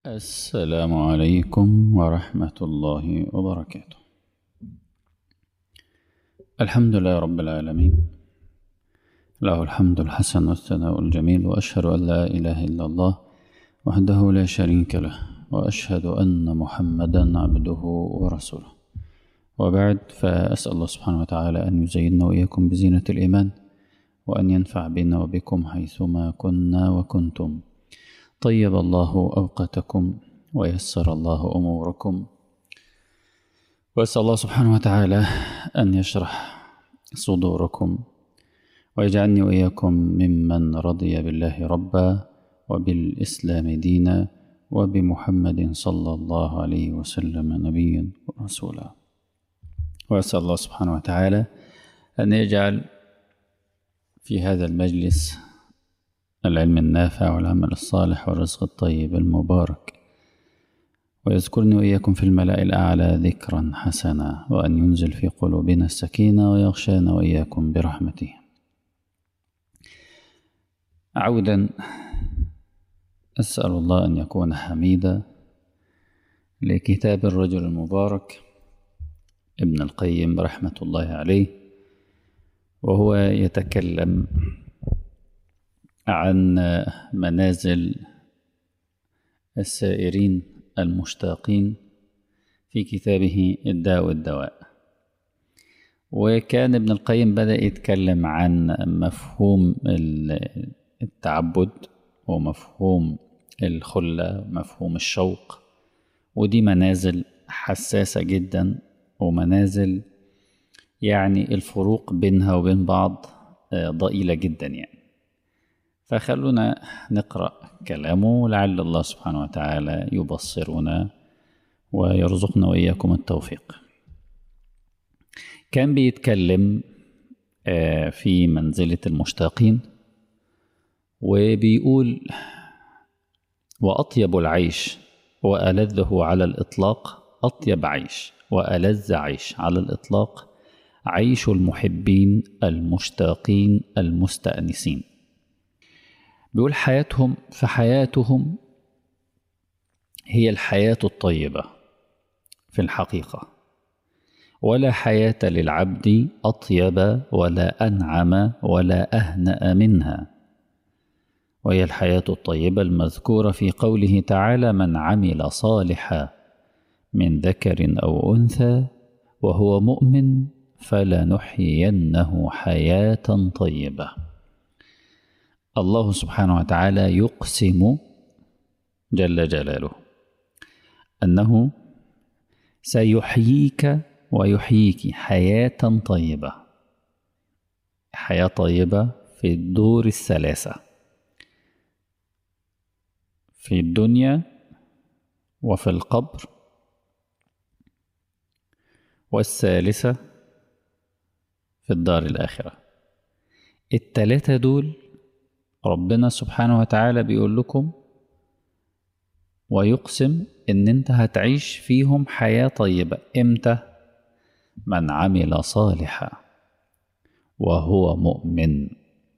السلام عليكم ورحمة الله وبركاته الحمد لله رب العالمين له الحمد الحسن والثناء الجميل وأشهد أن لا إله إلا الله وحده لا شريك له وأشهد أن محمدا عبده ورسوله وبعد فأسأل الله سبحانه وتعالى أن يزيننا وإياكم بزينة الإيمان وأن ينفع بنا وبكم حيثما كنا وكنتم طيب الله أوقاتكم ويسر الله أموركم وأسأل الله سبحانه وتعالى أن يشرح صدوركم ويجعلني وإياكم ممن رضي بالله ربا وبالإسلام دينا وبمحمد صلى الله عليه وسلم نبيا ورسولا وأسأل الله سبحانه وتعالى أن يجعل في هذا المجلس العلم النافع والعمل الصالح والرزق الطيب المبارك ويذكرني وإياكم في الملأ الأعلى ذكرا حسنا وأن ينزل في قلوبنا السكينة ويغشانا وإياكم برحمته عودا أسأل الله أن يكون حميدا لكتاب الرجل المبارك ابن القيم رحمة الله عليه وهو يتكلم عن منازل السائرين المشتاقين في كتابه الداء والدواء وكان ابن القيم بدأ يتكلم عن مفهوم التعبد ومفهوم الخلة مفهوم الشوق ودي منازل حساسة جدا ومنازل يعني الفروق بينها وبين بعض ضئيلة جدا يعني فخلونا نقرأ كلامه لعل الله سبحانه وتعالى يبصرنا ويرزقنا وإياكم التوفيق كان بيتكلم في منزلة المشتاقين وبيقول وأطيب العيش وألذه على الإطلاق أطيب عيش وألذ عيش على الإطلاق عيش المحبين المشتاقين المستأنسين بيقول حياتهم فحياتهم هي الحياة الطيبة في الحقيقة ولا حياة للعبد أطيب ولا أنعم ولا أهنأ منها وهي الحياة الطيبة المذكورة في قوله تعالى من عمل صالحا من ذكر أو أنثى وهو مؤمن فلنحيينه حياة طيبة الله سبحانه وتعالى يقسم جل جلاله أنه سيحييك ويحييك حياة طيبة حياة طيبة في الدور الثلاثة في الدنيا وفي القبر والثالثة في الدار الآخرة التلاتة دول ربنا سبحانه وتعالى بيقول لكم ويقسم ان انت هتعيش فيهم حياة طيبة امتى من عمل صالحا وهو مؤمن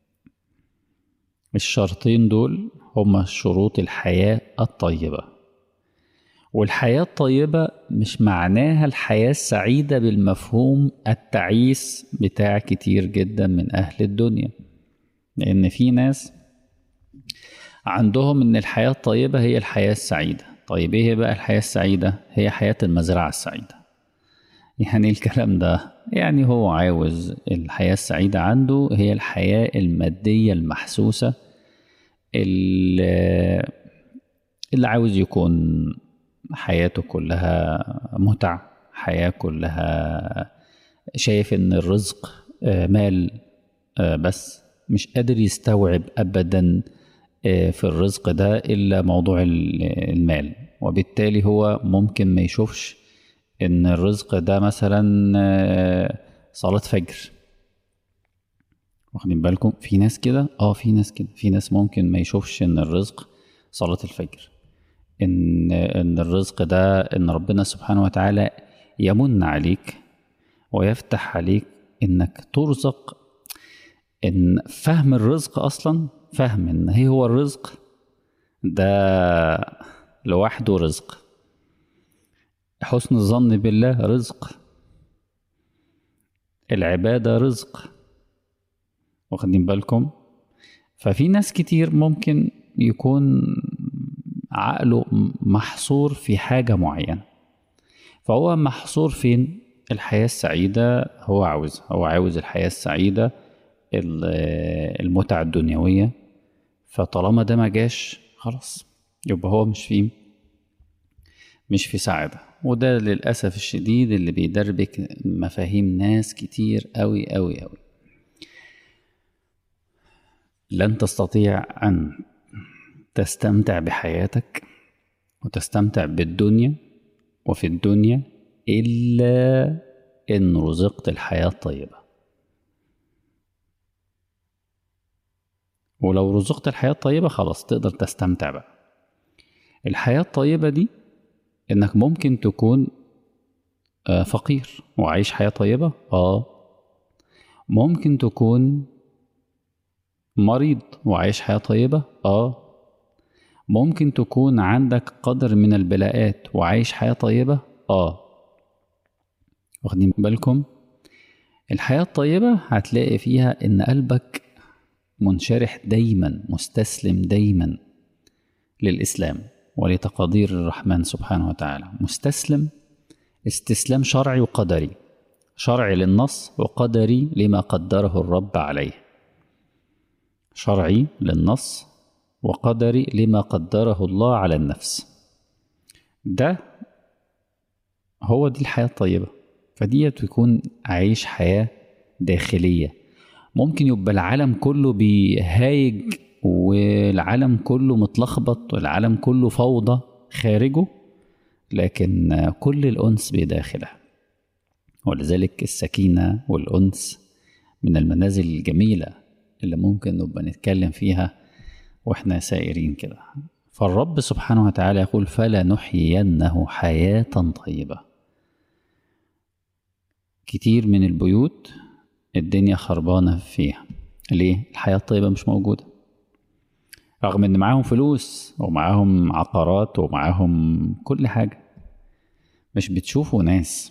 الشرطين دول هما شروط الحياة الطيبة والحياة الطيبة مش معناها الحياة السعيدة بالمفهوم التعيس بتاع كتير جدا من أهل الدنيا لأن في ناس عندهم إن الحياة الطيبة هي الحياة السعيدة طيب إيه بقى الحياة السعيدة هي حياة المزرعة السعيدة يعني الكلام ده يعني هو عاوز الحياة السعيدة عنده هي الحياة المادية المحسوسة اللي, اللي عاوز يكون حياته كلها متع حياة كلها شايف إن الرزق مال بس مش قادر يستوعب أبدا في الرزق ده إلا موضوع المال وبالتالي هو ممكن ما يشوفش إن الرزق ده مثلا صلاة فجر واخدين بالكم في ناس كده اه في ناس كده في ناس ممكن ما يشوفش ان الرزق صلاة الفجر ان ان الرزق ده ان ربنا سبحانه وتعالى يمن عليك ويفتح عليك انك ترزق ان فهم الرزق اصلا فهم ان هي هو الرزق ده لوحده رزق حسن الظن بالله رزق العبادة رزق واخدين بالكم ففي ناس كتير ممكن يكون عقله محصور في حاجة معينة فهو محصور فين الحياة السعيدة هو عاوزها هو عاوز الحياة السعيدة المتعة الدنيوية فطالما ده ما جاش خلاص يبقى هو مش فيه مش في سعادة وده للأسف الشديد اللي بيدربك مفاهيم ناس كتير أوي أوي أوي لن تستطيع أن تستمتع بحياتك وتستمتع بالدنيا وفي الدنيا إلا إن رزقت الحياة الطيبة ولو رزقت الحياة الطيبة خلاص تقدر تستمتع بقى الحياة الطيبة دي إنك ممكن تكون فقير وعايش حياة طيبة آه ممكن تكون مريض وعايش حياة طيبة آه ممكن تكون عندك قدر من البلاءات وعايش حياة طيبة آه واخدين بالكم الحياة الطيبة هتلاقي فيها إن قلبك منشرح دايما مستسلم دايما للإسلام ولتقادير الرحمن سبحانه وتعالى مستسلم استسلام شرعي وقدري شرعي للنص وقدري لما قدره الرب عليه شرعي للنص وقدري لما قدره الله على النفس ده هو دي الحياة الطيبة فديت يكون عايش حياة داخلية ممكن يبقى العالم كله بيهايج والعالم كله متلخبط والعالم كله فوضى خارجه لكن كل الأنس بداخله ولذلك السكينة والأنس من المنازل الجميلة اللي ممكن نبقى نتكلم فيها واحنا سائرين كده فالرب سبحانه وتعالى يقول فلا نحيينه حياة طيبة كتير من البيوت الدنيا خربانة فيها ليه؟ الحياة الطيبة مش موجودة رغم ان معاهم فلوس ومعاهم عقارات ومعاهم كل حاجة مش بتشوفوا ناس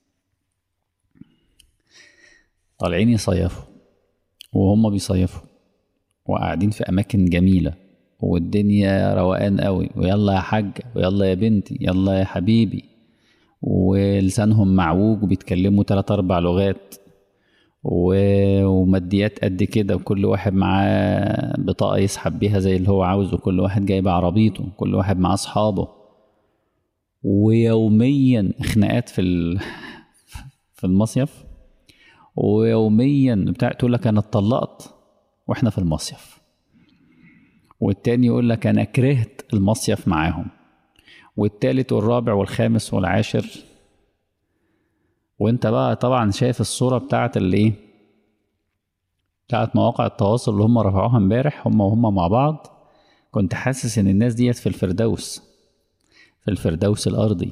طالعين يصيفوا وهم بيصيفوا وقاعدين في أماكن جميلة والدنيا روقان قوي ويلا يا حاج ويلا يا بنتي يلا يا حبيبي ولسانهم معوج وبيتكلموا تلات أربع لغات وماديات قد كده وكل واحد معاه بطاقة يسحب بيها زي اللي هو عاوزه كل واحد جايب عربيته كل واحد معاه أصحابه ويوميا خناقات في في المصيف ويوميا بتاع تقول لك أنا اتطلقت واحنا في المصيف والتاني يقول لك انا كرهت المصيف معاهم والتالت والرابع والخامس والعاشر وانت بقى طبعا شايف الصورة بتاعت اللي ايه بتاعت مواقع التواصل اللي هم رفعوها امبارح هم وهم مع بعض كنت حاسس ان الناس ديت في الفردوس في الفردوس الارضي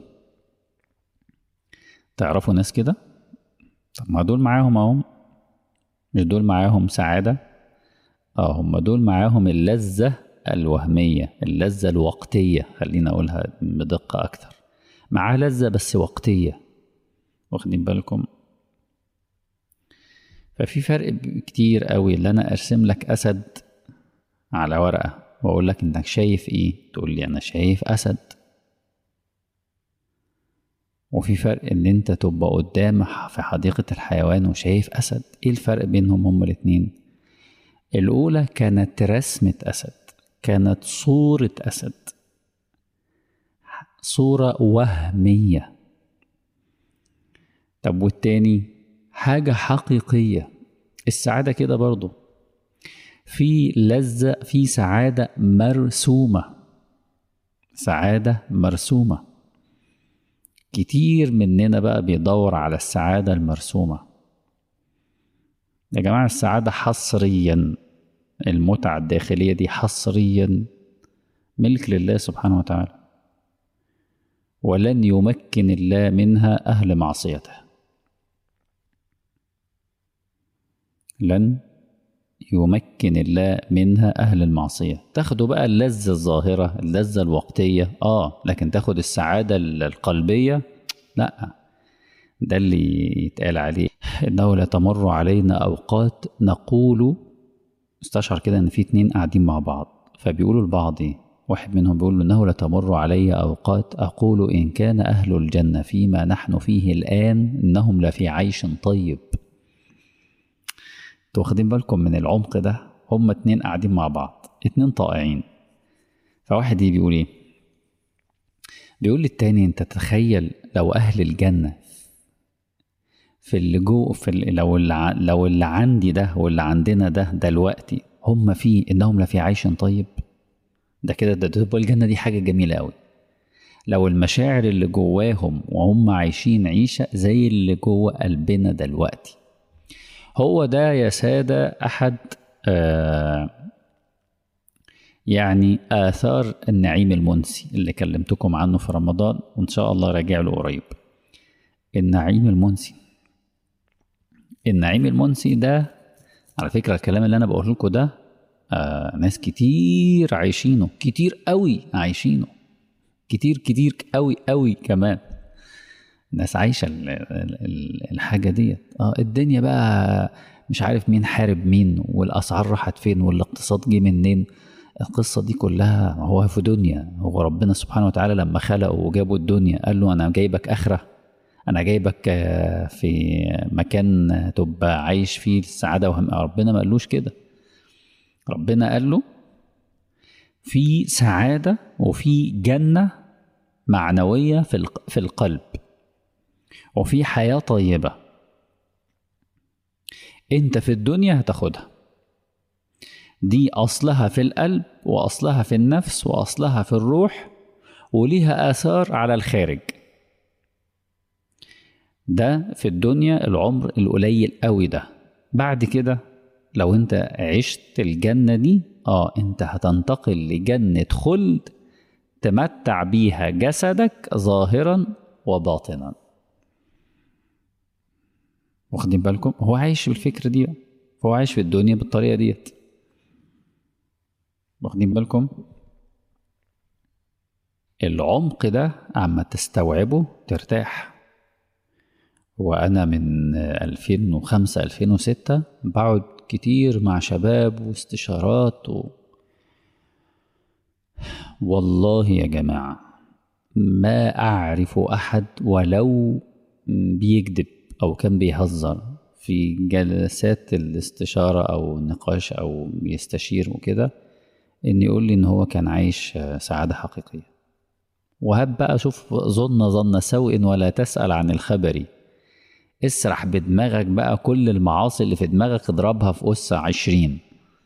تعرفوا ناس كده طب ما دول معاهم اهم مش دول معاهم سعاده اه هم دول معاهم اللذة الوهمية اللذة الوقتية خلينا أقولها بدقة أكتر معاه لذة بس وقتية واخدين بالكم ففي فرق كتير قوي اللي أنا أرسم لك أسد على ورقة وأقول لك إنك شايف إيه تقول لي أنا شايف أسد وفي فرق إن أنت تبقى قدام في حديقة الحيوان وشايف أسد إيه الفرق بينهم هما الاتنين الأولى كانت رسمة أسد كانت صورة أسد صورة وهمية طب والتاني حاجة حقيقية السعادة كده برضو في لذة في سعادة مرسومة سعادة مرسومة كتير مننا بقى بيدور على السعادة المرسومة يا جماعة السعادة حصريا المتعة الداخلية دي حصريا ملك لله سبحانه وتعالى ولن يمكن الله منها أهل معصيته لن يمكن الله منها أهل المعصية تاخدوا بقى اللذة الظاهرة اللذة الوقتية آه لكن تاخد السعادة القلبية لا ده اللي يتقال عليه إنه لا تمر علينا أوقات نقول استشعر كده إن في اتنين قاعدين مع بعض فبيقولوا لبعض إيه واحد منهم بيقول إنه لا تمر علي أوقات أقول إن كان أهل الجنة فيما نحن فيه الآن إنهم لفي عيش طيب انتوا واخدين بالكم من العمق ده هما اتنين قاعدين مع بعض اتنين طائعين فواحد يجي بيقول ايه بيقول للتاني انت تخيل لو اهل الجنه في اللي جو في اللي لو اللي ع- لو اللي عندي ده واللي عندنا ده دلوقتي هم فيه انهم لفي عيش طيب ده كده ده تبقى الجنه دي حاجه جميله قوي لو المشاعر اللي جواهم وهم عايشين عيشه زي اللي جوه قلبنا دلوقتي هو ده يا سادة أحد آه يعني آثار النعيم المنسي اللي كلمتكم عنه في رمضان وإن شاء الله راجع له قريب النعيم المنسي النعيم المنسي ده على فكرة الكلام اللي أنا بقوله لكم ده آه ناس كتير عايشينه كتير قوي عايشينه كتير كتير قوي قوي كمان الناس عايشة ال- ال- ال- الحاجة ديت اه الدنيا بقى مش عارف مين حارب مين والأسعار راحت فين والاقتصاد جه منين القصة دي كلها هو في دنيا هو ربنا سبحانه وتعالى لما خلقه وجابه الدنيا قال له أنا جايبك آخرة أنا جايبك آه، في مكان تبقى عايش فيه السعادة وهم ربنا ما قالوش كده ربنا قال له في سعادة وفي جنة معنوية في الق- في القلب وفي حياة طيبة انت في الدنيا هتاخدها دي أصلها في القلب وأصلها في النفس وأصلها في الروح وليها آثار على الخارج ده في الدنيا العمر القليل قوي ده بعد كده لو انت عشت الجنة دي اه انت هتنتقل لجنة خلد تمتع بيها جسدك ظاهرا وباطنا واخدين بالكم هو عايش بالفكرة دي بقى. هو عايش في الدنيا بالطريقة ديت واخدين بالكم العمق ده عما تستوعبه ترتاح وأنا من 2005 2006 بقعد كتير مع شباب واستشارات و... والله يا جماعة ما أعرف أحد ولو بيكذب أو كان بيهزر في جلسات الاستشارة أو النقاش أو بيستشير وكده إن يقول لي إن هو كان عايش سعادة حقيقية وهب بقى شوف ظن ظن سوء ولا تسأل عن الخبر اسرح بدماغك بقى كل المعاصي اللي في دماغك اضربها في أس عشرين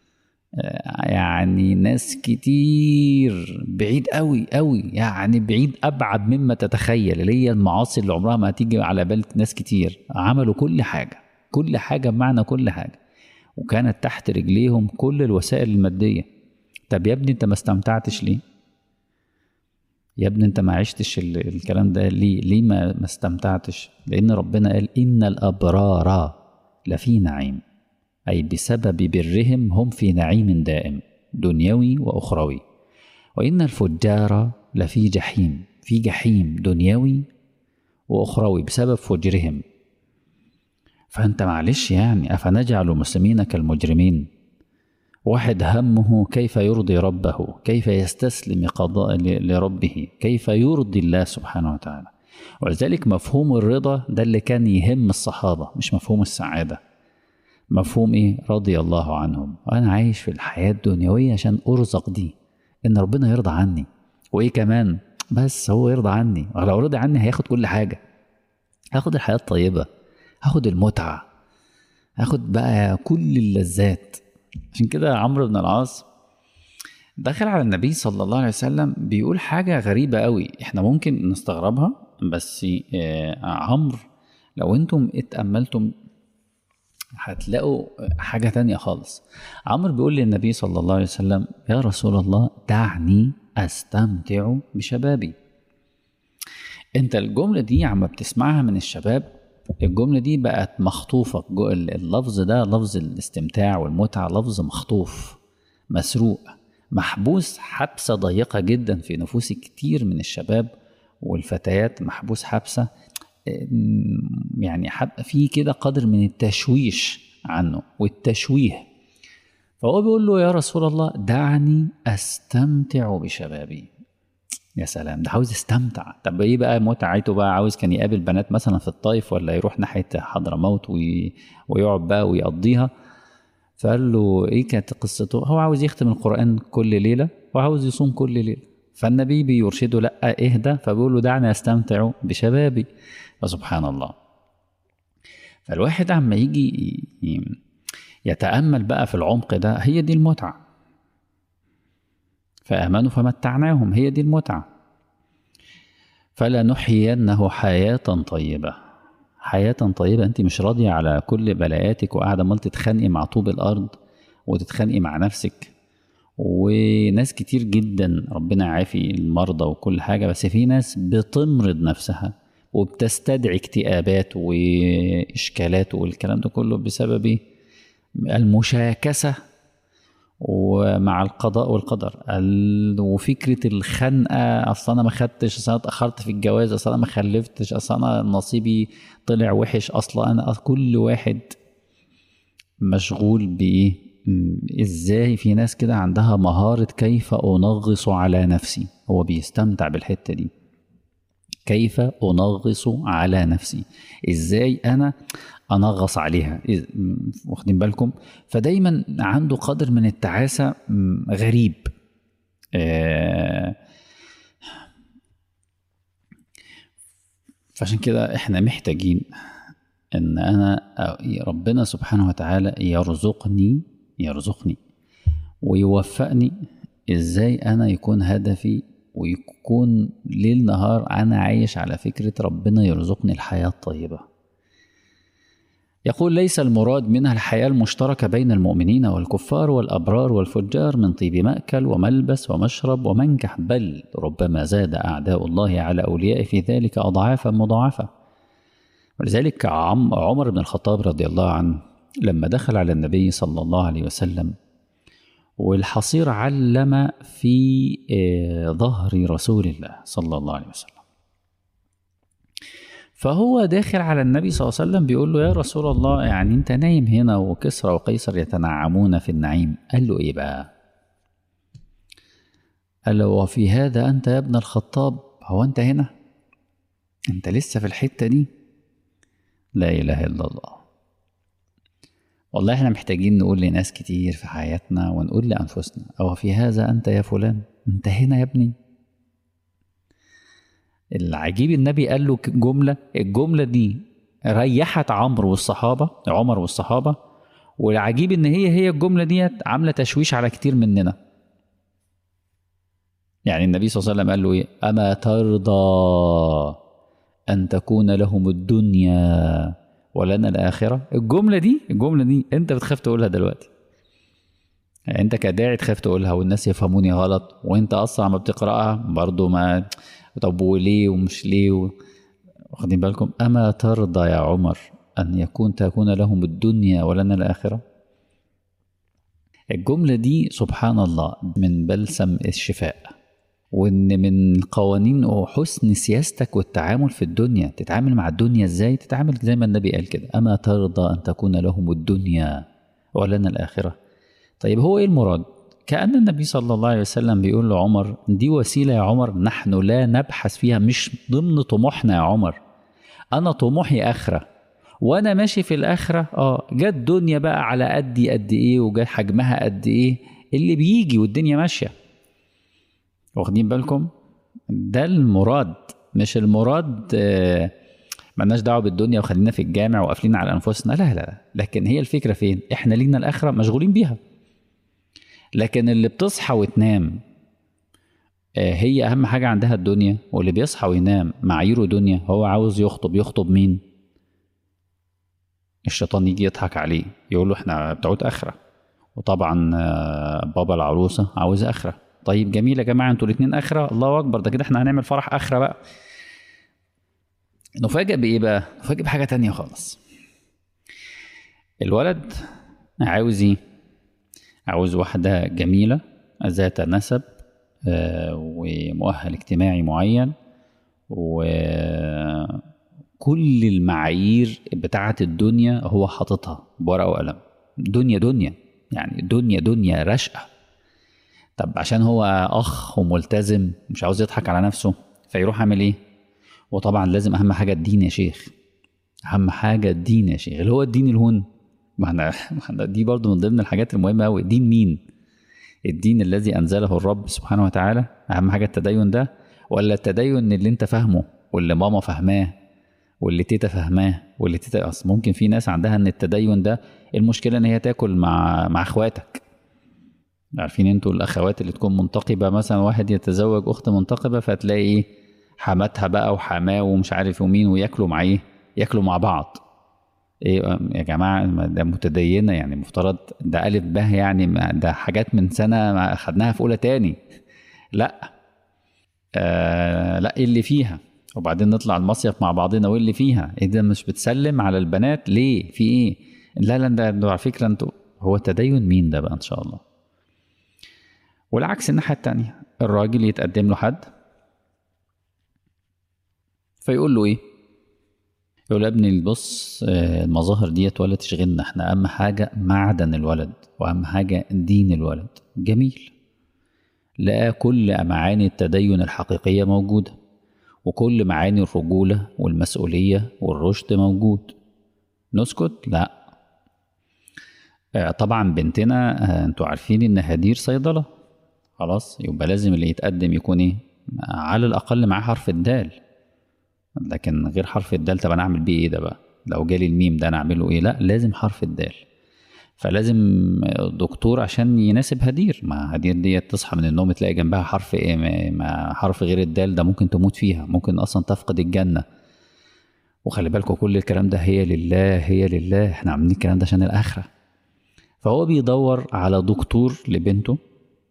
يعني ناس كتير بعيد قوي قوي يعني بعيد ابعد مما تتخيل اللي هي المعاصي اللي عمرها ما هتيجي على بال ناس كتير عملوا كل حاجه كل حاجه بمعنى كل حاجه وكانت تحت رجليهم كل الوسائل الماديه طب يا ابني انت ما استمتعتش ليه يا ابني انت ما عشتش ال- الكلام ده ليه ليه ما ما استمتعتش لان ربنا قال ان الابرار لفي نعيم أي بسبب برهم هم في نعيم دائم دنيوي وأخروي وإن الفجار لفي جحيم في جحيم دنيوي وأخروي بسبب فجرهم فأنت معلش يعني أفنجعل المسلمين كالمجرمين واحد همه كيف يرضي ربه كيف يستسلم قضاء ل- لربه كيف يرضي الله سبحانه وتعالى ولذلك مفهوم الرضا ده اللي كان يهم الصحابة مش مفهوم السعادة مفهوم ايه رضي الله عنهم انا عايش في الحياه الدنيويه عشان ارزق دي ان ربنا يرضى عني وايه كمان بس هو يرضى عني ولو رضي عني هياخد كل حاجه هاخد الحياه الطيبه هاخد المتعه هاخد بقى كل اللذات عشان كده عمرو بن العاص دخل على النبي صلى الله عليه وسلم بيقول حاجة غريبة قوي احنا ممكن نستغربها بس آه، عمرو لو انتم اتأملتم هتلاقوا حاجة تانية خالص عمرو بيقول للنبي صلى الله عليه وسلم يا رسول الله دعني أستمتع بشبابي انت الجملة دي عم بتسمعها من الشباب الجملة دي بقت مخطوفة جو- اللفظ ده لفظ الاستمتاع والمتعة لفظ مخطوف مسروق محبوس حبسة ضيقة جدا في نفوس كتير من الشباب والفتيات محبوس حبسة أم، يعني حب في كده قدر من التشويش عنه والتشويه فهو بيقول له يا رسول الله دعني استمتع بشبابي يا سلام ده عاوز يستمتع طب ايه بقى متعته بقى عاوز كان يقابل بنات مثلا في الطايف ولا يروح ناحيه حضرموت وي... ويقعد بقى ويقضيها فقال له ايه كانت قصته هو عاوز يختم القران كل ليله وعاوز يصوم كل ليله فالنبي بيرشده لا اهدى فبيقول له دعني استمتع بشبابي فسبحان الله فالواحد عما يجي ي- يتامل بقى في العمق ده هي دي المتعه فامنوا فمتعناهم هي دي المتعه فلنحيينه حياه طيبه حياه طيبه انت مش راضيه على كل بلاياتك وقاعده امال تتخانقي مع طوب الارض وتتخانقي مع نفسك وناس كتير جدا ربنا يعافي المرضى وكل حاجه بس في ناس بتمرض نفسها وبتستدعي اكتئابات واشكالات والكلام ده كله بسبب إيه؟ المشاكسه ومع القضاء والقدر ال- وفكره الخنقه اصل انا ما خدتش اصل انا اتاخرت في الجواز اصل انا ما خلفتش اصل انا نصيبي طلع وحش اصلا انا كل واحد مشغول بايه م، ازاي في ناس كده عندها مهاره كيف انغص على نفسي هو بيستمتع بالحته دي كيف انغص على نفسي ازاي انا انغص عليها إز- م- واخدين بالكم فدايما عنده قدر من التعاسه م، غريب آه، فعشان كده احنا محتاجين ان انا أ- ربنا سبحانه وتعالى يرزقني يرزقني ويوفقني ازاي انا يكون هدفي ويكون ليل نهار انا عايش على فكره ربنا يرزقني الحياه الطيبه يقول ليس المراد منها الحياة المشتركة بين المؤمنين والكفار والأبرار والفجار من طيب مأكل وملبس ومشرب ومنكح بل ربما زاد أعداء الله على أوليائه في ذلك أضعافا مضاعفة ولذلك عم عمر بن الخطاب رضي الله عنه لما دخل على النبي صلى الله عليه وسلم والحصير علم في آه، ظهر رسول الله صلى الله عليه وسلم فهو داخل على النبي صلى الله عليه وسلم بيقول له يا رسول الله يعني انت نايم هنا وكسرى وقيصر يتنعمون في النعيم قال له ايه بقى قال له وفي هذا انت يا ابن الخطاب هو انت هنا انت لسه في الحته دي لا اله الا الله والله احنا محتاجين نقول لناس كتير في حياتنا ونقول لانفسنا او في هذا انت يا فلان انت هنا يا ابني العجيب النبي قال له جمله الجمله دي ريحت عمرو والصحابه عمر والصحابه والعجيب ان هي هي الجمله ديت عامله تشويش على كتير مننا يعني النبي صلى الله عليه وسلم قال له ايه اما ترضى ان تكون لهم الدنيا ولنا الاخره الجمله دي الجمله دي انت بتخاف تقولها دلوقتي يعني انت كداعي تخاف تقولها والناس يفهموني غلط وانت اصلا ما بتقراها برضو ما طب وليه ومش ليه و... واخدين بالكم اما ترضى يا عمر ان يكون تكون لهم الدنيا ولنا الاخره الجمله دي سبحان الله من بلسم الشفاء وان من قوانين وحسن سياستك والتعامل في الدنيا تتعامل مع الدنيا ازاي تتعامل زي ما النبي قال كده اما ترضى ان تكون لهم الدنيا ولنا الاخره طيب هو ايه المراد كأن النبي صلى الله عليه وسلم بيقول لعمر دي وسيلة يا عمر نحن لا نبحث فيها مش ضمن طموحنا يا عمر أنا طموحي آخرة وأنا ماشي في الآخرة اه جت دنيا بقى على قدي قد إيه وجت حجمها قد إيه اللي بيجي والدنيا ماشية واخدين بالكم ده المراد مش المراد آه ملناش دعوه بالدنيا وخلينا في الجامع وقافلين على انفسنا لا لا لا لكن هي الفكره فين احنا لينا الاخره مشغولين بيها لكن اللي بتصحى وتنام آه، هي اهم حاجه عندها الدنيا واللي بيصحى وينام معاييره دنيا هو عاوز يخطب يخطب مين الشيطان يجي يضحك عليه يقول له احنا بتوعت اخره وطبعا آه، بابا العروسه عاوز اخره طيب جميل يا جماعه انتوا الاثنين اخره الله اكبر ده كده احنا هنعمل فرح اخره بقى نفاجئ بايه بقى نفاجئ بحاجه تانية خالص الولد عاوز ايه عاوز واحده جميله ذات نسب آه، ومؤهل اجتماعي معين وكل المعايير بتاعة الدنيا هو حاططها بورقة وقلم دنيا دنيا يعني دنيا دنيا رشقة طب عشان هو أخ وملتزم مش عاوز يضحك على نفسه فيروح عامل إيه؟ وطبعا لازم أهم حاجة الدين يا شيخ أهم حاجة الدين يا شيخ اللي هو الدين الهون ما احنا ما احنا دي برضو من ضمن الحاجات المهمة أوي دين مين؟ الدين الذي أنزله الرب سبحانه وتعالى أهم حاجة التدين ده ولا التدين اللي أنت فاهمه واللي ماما فاهماه واللي تيتا فاهماه واللي تيتا أصل ممكن في ناس عندها إن التدين ده المشكلة إن هي تاكل مع مع إخواتك عارفين انتوا الأخوات اللي تكون منتقبة مثلا واحد يتزوج أخت منتقبة فتلاقي إيه حماتها بقى وحماه ومش عارف ومين وياكلوا مع إيه ياكلوا مع بعض ايه يا جماعه ما ده متدينه يعني مفترض ده الف ب يعني ما ده حاجات من سنه ما اخدناها في اولى تاني لا آه لا ايه اللي فيها وبعدين نطلع المصيف مع بعضنا وايه اللي فيها ايه ده مش بتسلم على البنات ليه في ايه لا لا ده ده على فكره انتوا هو التدين مين ده بقى ان شاء الله والعكس الناحيه التانيه الراجل يتقدم له حد فيقول له ايه يقول يا ابني بص آه، المظاهر ديت ولا تشغلنا احنا اهم حاجة معدن الولد واهم حاجة دين الولد جميل لقى كل معاني التدين الحقيقية موجودة وكل معاني الرجولة والمسؤولية والرشد موجود نسكت لا آه، طبعا بنتنا آه، انتوا عارفين ان هدير صيدلة خلاص يبقى لازم اللي يتقدم يكون ايه على الاقل معاه حرف الدال لكن غير حرف الدال طب انا اعمل بيه ايه ده بقى لو جالي الميم ده انا اعمله ايه لا لازم حرف الدال فلازم دكتور عشان يناسب هدير ما هدير ديت تصحى من النوم تلاقي جنبها حرف ايه ما- ما حرف غير الدال ده ممكن تموت فيها ممكن اصلا تفقد الجنه وخلي بالكم كل الكلام ده هي لله هي لله احنا عاملين الكلام ده عشان الاخره فهو بيدور على دكتور لبنته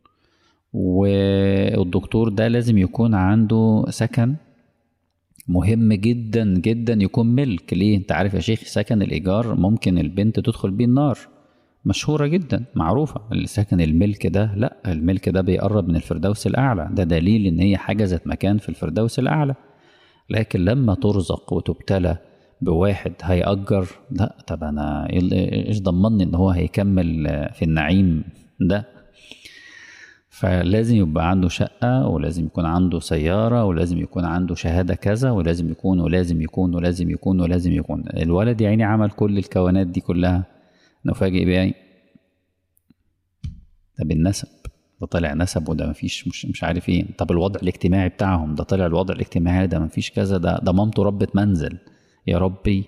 والدكتور ده لازم يكون عنده سكن مهم جدا جدا يكون ملك ليه انت عارف يا شيخ سكن الايجار ممكن البنت تدخل بيه النار مشهورة جدا معروفة اللي سكن الملك ده لا الملك ده بيقرب من الفردوس الأعلى ده دليل إن هي حجزت مكان في الفردوس الأعلى لكن لما ترزق وتبتلى بواحد هيأجر لا طب أنا إيه اللي- إيش ضمني إن هو هيكمل آه، في النعيم ده فلازم يبقى عنده شقة ولازم يكون عنده سيارة ولازم يكون عنده شهادة كذا ولازم يكون ولازم يكون ولازم يكون ولازم يكون الولد يا عيني عمل كل الكونات دي كلها نفاجئ بيه إيه؟ ده بالنسب ده طلع نسب وده مفيش مش مش عارف ايه طب الوضع الاجتماعي بتاعهم ده طلع الوضع الاجتماعي ده مفيش كذا ده ده مامته ربة منزل يا ربي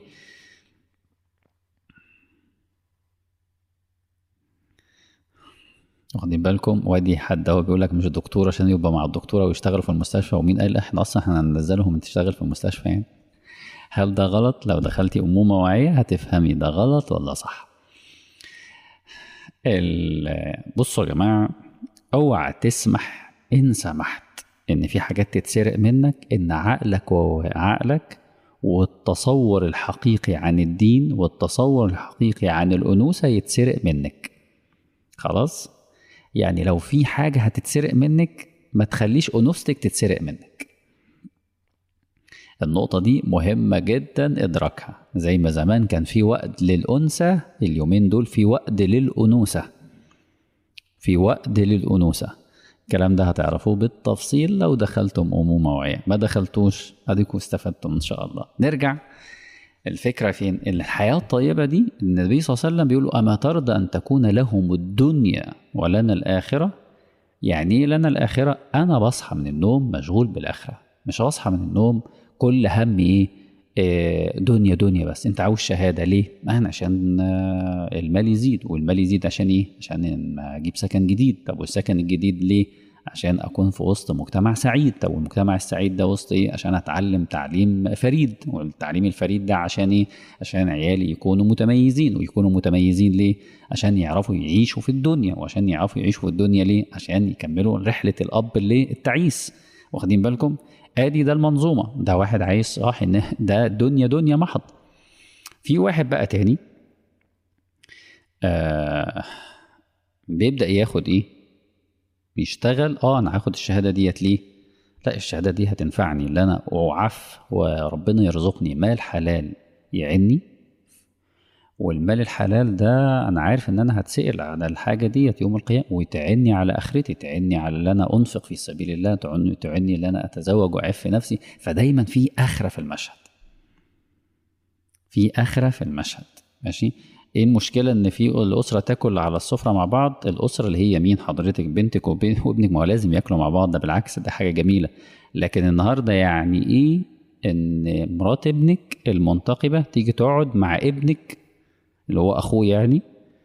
واخدين بالكم وادي حد هو بيقول لك مش دكتور عشان يبقى مع الدكتوره ويشتغلوا في المستشفى ومين قال احنا اصلا احنا هننزلهم تشتغل في المستشفى يعني هل ده غلط لو دخلتي امومه واعيه هتفهمي ده غلط ولا صح ال- بصوا يا جماعه اوعى تسمح ان سمحت ان في حاجات تتسرق منك ان عقلك وعقلك والتصور الحقيقي عن الدين والتصور الحقيقي عن الانوثه يتسرق منك خلاص يعني لو في حاجة هتتسرق منك ما تخليش أنوثتك تتسرق منك النقطة دي مهمة جدا إدراكها زي ما زمان كان في وقت للأنثى اليومين دول في وقت للأنوثة في وقت للأنوثة الكلام ده هتعرفوه بالتفصيل لو دخلتم أمومة وعية ما دخلتوش أديكم استفدتم إن شاء الله نرجع الفكرة فين؟ إن الحياة الطيبة دي النبي صلى الله عليه وسلم بيقول أما ترضى أن تكون لهم الدنيا ولنا الآخرة؟ يعني إيه لنا الآخرة؟ أنا بصحى من النوم مشغول بالآخرة مش هصحى من النوم كل همي إيه؟ آه، دنيا دنيا بس أنت عاوز شهادة ليه؟ ما أنا عشان آه، المال يزيد والمال يزيد عشان إيه؟ عشان أجيب سكن جديد طب والسكن الجديد ليه؟ عشان اكون في وسط مجتمع سعيد طب والمجتمع السعيد ده وسط ايه عشان اتعلم تعليم فريد والتعليم الفريد ده عشان ايه عشان عيالي يكونوا متميزين ويكونوا متميزين ليه عشان يعرفوا يعيشوا في الدنيا وعشان يعرفوا يعيشوا في الدنيا ليه عشان يكملوا رحلة الاب اللي التعيس واخدين بالكم ادي ده المنظومه ده واحد عايش صح ان ده دنيا دنيا محض في واحد بقى تاني آه بيبدا ياخد ايه بيشتغل اه انا هاخد الشهاده ديت ليه لا الشهاده دي هتنفعني ان انا اعف وربنا يرزقني مال حلال يعني والمال الحلال ده انا عارف ان انا هتسال على الحاجه ديت يوم القيامه وتعني على اخرتي تعني على ان انا انفق في سبيل الله تعني تعني ان انا اتزوج واعف نفسي فدايما في اخره في المشهد في اخره في المشهد ماشي ايه المشكله ان في الاسره تاكل على السفره مع بعض الاسره اللي هي مين حضرتك بنتك وبين- وابنك ما هو لازم ياكلوا مع بعض ده بالعكس ده حاجه جميله لكن النهارده يعني ايه ان مرات ابنك المنتقبه تيجي تقعد مع ابنك اللي هو اخوه يعني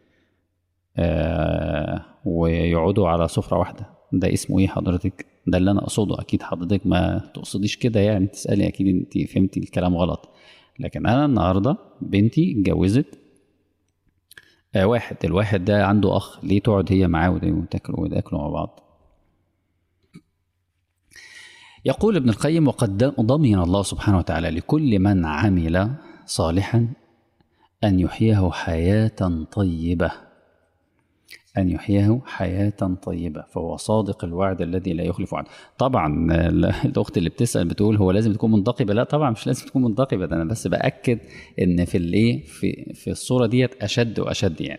آه ويقعدوا على سفره واحده ده اسمه ايه حضرتك ده اللي انا اقصده اكيد حضرتك ما تقصديش كده يعني تسالي اكيد انت فهمتي الكلام غلط لكن انا النهارده بنتي اتجوزت آه واحد الواحد ده عنده اخ ليه تقعد هي معاه وده- وتاكلوا وتاكلوا مع بعض يقول ابن القيم وقد ضمن الله سبحانه وتعالى لكل من عمل صالحا أن يحييه حياة طيبة أن يحييه حياة طيبة فهو صادق الوعد الذي لا يخلف وعده طبعا ال- الأخت اللي بتسأل بتقول هو لازم تكون منتقبة لا طبعا مش لازم تكون منتقبة ده أنا بس بأكد إن في الإيه في في الصورة ديت أشد وأشد يعني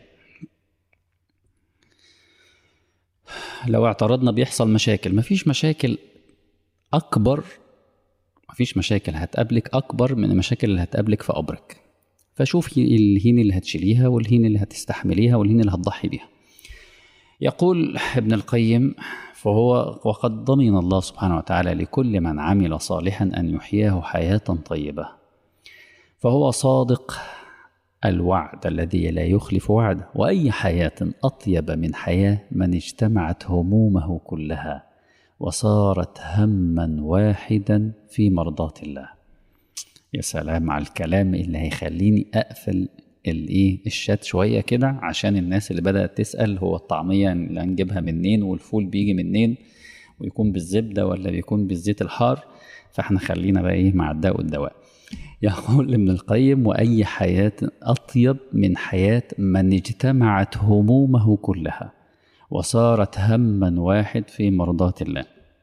لو اعترضنا بيحصل مشاكل مفيش مشاكل أكبر مفيش مشاكل هتقابلك أكبر من المشاكل اللي هتقابلك في قبرك فشوفي الهين اللي هتشيليها والهين اللي هتستحمليها والهين اللي هتضحي بيها يقول ابن القيم فهو وقد ضمن الله سبحانه وتعالى لكل من عمل صالحا أن يحياه حياة طيبة فهو صادق الوعد الذي لا يخلف وعده وأي حياة أطيب من حياة من اجتمعت همومه كلها وصارت هما واحدا في مرضاة الله يا سلام على الكلام اللي هيخليني اقفل الايه الشات شويه كده عشان الناس اللي بدات تسال هو الطعميه اللي هنجيبها منين والفول بيجي منين ويكون بالزبده ولا بيكون بالزيت الحار فاحنا خلينا بقى ايه مع الداء والدواء يقول ابن القيم واي حياه اطيب من حياه من اجتمعت همومه كلها وصارت هما واحد في مرضاه الله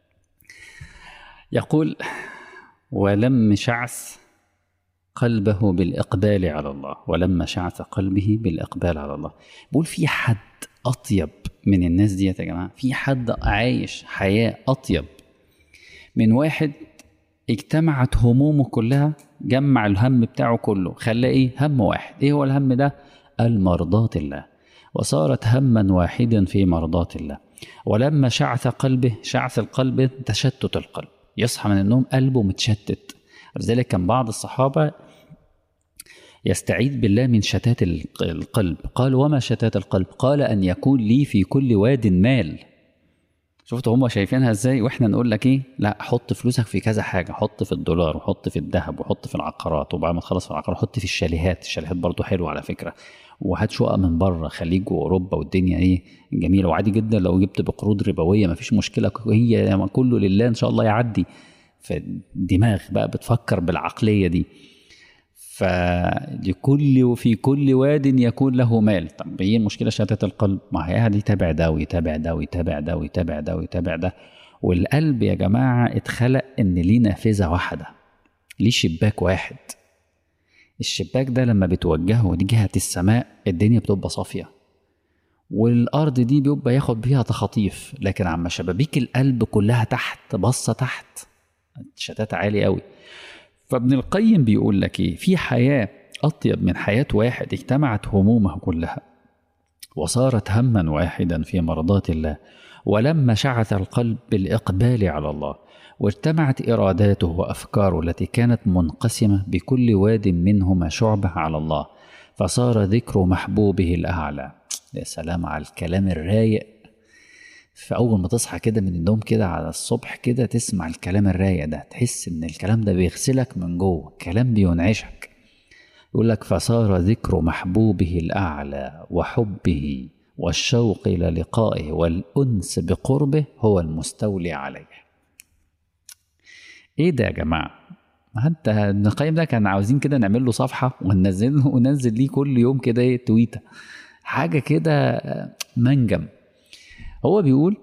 يقول ولم شعث قلبه بالإقبال على الله ولما شعث قلبه بالإقبال على الله بقول في حد أطيب من الناس دي يا جماعة في حد عايش حياة أطيب من واحد اجتمعت همومه كلها جمع الهم بتاعه كله خلاه ايه هم واحد ايه هو الهم ده المرضاة الله وصارت هما واحدا في مرضاة الله ولما شعث قلبه شعث القلب تشتت القلب يصحى من النوم قلبه متشتت لذلك كان بعض الصحابة يستعيذ بالله من شتات القلب قال وما شتات القلب قال أن يكون لي في كل واد مال شفتوا هم شايفينها ازاي واحنا نقول لك ايه لا حط فلوسك في كذا حاجه حط في الدولار وحط في الذهب وحط في العقارات وبعد ما تخلص في العقار حط في الشاليهات الشاليهات برضو حلوه على فكره وهات شقق من بره خليج واوروبا والدنيا ايه جميله وعادي جدا لو جبت بقروض ربويه مفيش مشكله هي كله لله ان شاء الله يعدي فالدماغ بقى بتفكر بالعقليه دي فلكل وفي كل واد يكون له مال طب ايه المشكله شتات القلب ما هي قاعد يتابع ده ويتابع ده ويتابع ده ويتابع ده ويتابع ده والقلب يا جماعه اتخلق ان ليه نافذه واحده ليه شباك واحد الشباك ده لما بتوجهه لجهه السماء الدنيا بتبقى صافيه والارض دي بيبقى ياخد فيها تخاطيف لكن عما شبابيك القلب كلها تحت باصه تحت شتات عالي قوي فابن القيم بيقول لك ايه في حياه اطيب من حياه واحد اجتمعت همومه كلها وصارت هما واحدا في مرضاه الله ولما شعث القلب بالاقبال على الله واجتمعت اراداته وافكاره التي كانت منقسمه بكل واد منهما شعبه على الله فصار ذكر محبوبه الاعلى يا سلام على الكلام الرايق فأول ما تصحى كده من النوم كده على الصبح كده تسمع الكلام الرايق ده تحس إن الكلام ده بيغسلك من جوه كلام بينعشك يقول لك فصار ذكر محبوبه الأعلى وحبه والشوق إلى لقائه والأنس بقربه هو المستولي عليه ايه ده يا جماعه حتى ابن القيم ده كان عاوزين كده نعمل له صفحه وننزل وننزل ليه كل يوم كده ايه تويته حاجه كده منجم هو بيقول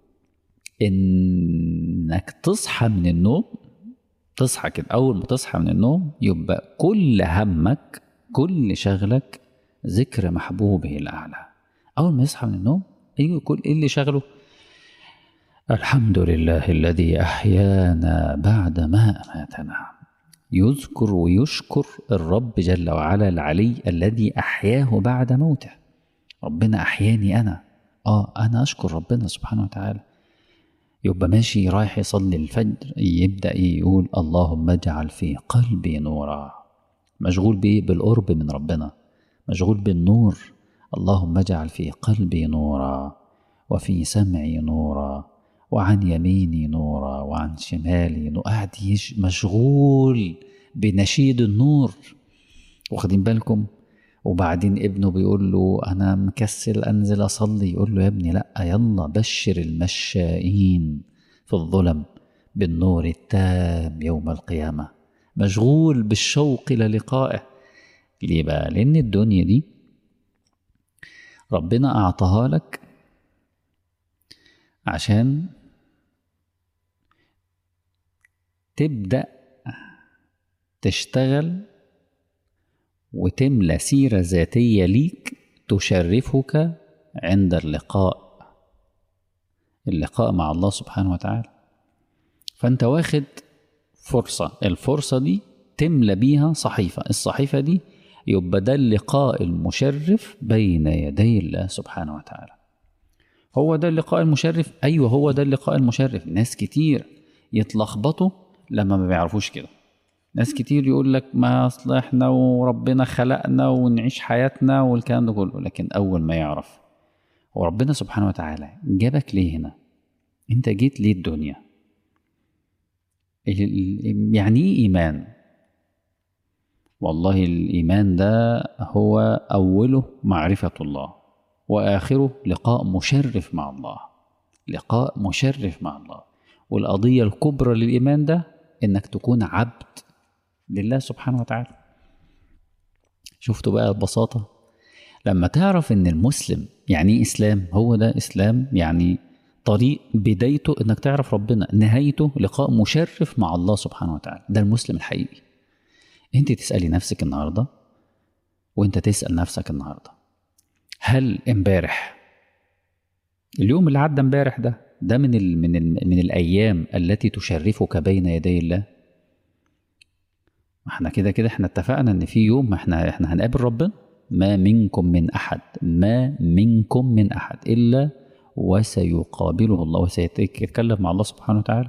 انك تصحى من النوم تصحى كده اول ما تصحى من النوم يبقى كل همك كل شغلك ذكر محبوبه الاعلى اول ما يصحى من النوم ايوه كل ايه اللي شغله الحمد لله الذي احيانا بعد ما اماتنا يذكر ويشكر الرب جل وعلا العلي الذي احياه بعد موته ربنا احياني انا اه انا اشكر ربنا سبحانه وتعالى يبقى ماشي رايح يصلي الفجر يبدا يقول اللهم اجعل في قلبي نورا مشغول بايه بالقرب من ربنا مشغول بالنور اللهم اجعل في قلبي نورا وفي سمعي نورا وعن يميني نورا وعن شمالي نورا قاعد مشغول بنشيد النور واخدين بالكم وبعدين ابنه بيقول له انا مكسل انزل اصلي يقول له يا ابني لا يلا بشر المشائين في الظلم بالنور التام يوم القيامه مشغول بالشوق الى لقائه ليه بقى لان الدنيا دي ربنا اعطاها لك عشان تبدا تشتغل وتملى سيرة ذاتية ليك تشرفك عند اللقاء اللقاء مع الله سبحانه وتعالى فأنت واخد فرصة الفرصة دي تملى بيها صحيفة الصحيفة دي يبقى ده اللقاء المشرف بين يدي الله سبحانه وتعالى هو ده اللقاء المشرف أيوه هو ده اللقاء المشرف ناس كتير يتلخبطوا لما ما بيعرفوش كده ناس كتير يقول لك ما اصل احنا وربنا خلقنا ونعيش حياتنا والكلام ده كله لكن اول ما يعرف هو ربنا سبحانه وتعالى جابك ليه هنا انت جيت ليه الدنيا يعني ايه ايمان والله الايمان ده هو اوله معرفه الله واخره لقاء مشرف مع الله لقاء مشرف مع الله والقضيه الكبرى للايمان ده انك تكون عبد لله سبحانه وتعالى شفتوا بقى البساطة لما تعرف ان المسلم يعني ايه اسلام هو ده اسلام يعني طريق بدايته انك تعرف ربنا نهايته لقاء مشرف مع الله سبحانه وتعالى ده المسلم الحقيقي انت تسألي نفسك النهاردة وانت تسأل نفسك النهاردة هل امبارح اليوم اللي عدى امبارح ده ده من ال من ال من الايام التي تشرفك بين يدي الله احنا كده كده احنا اتفقنا ان في يوم احنا احنا هنقابل ربنا ما منكم من احد ما منكم من احد الا وسيقابله الله وسيتكلم مع الله سبحانه وتعالى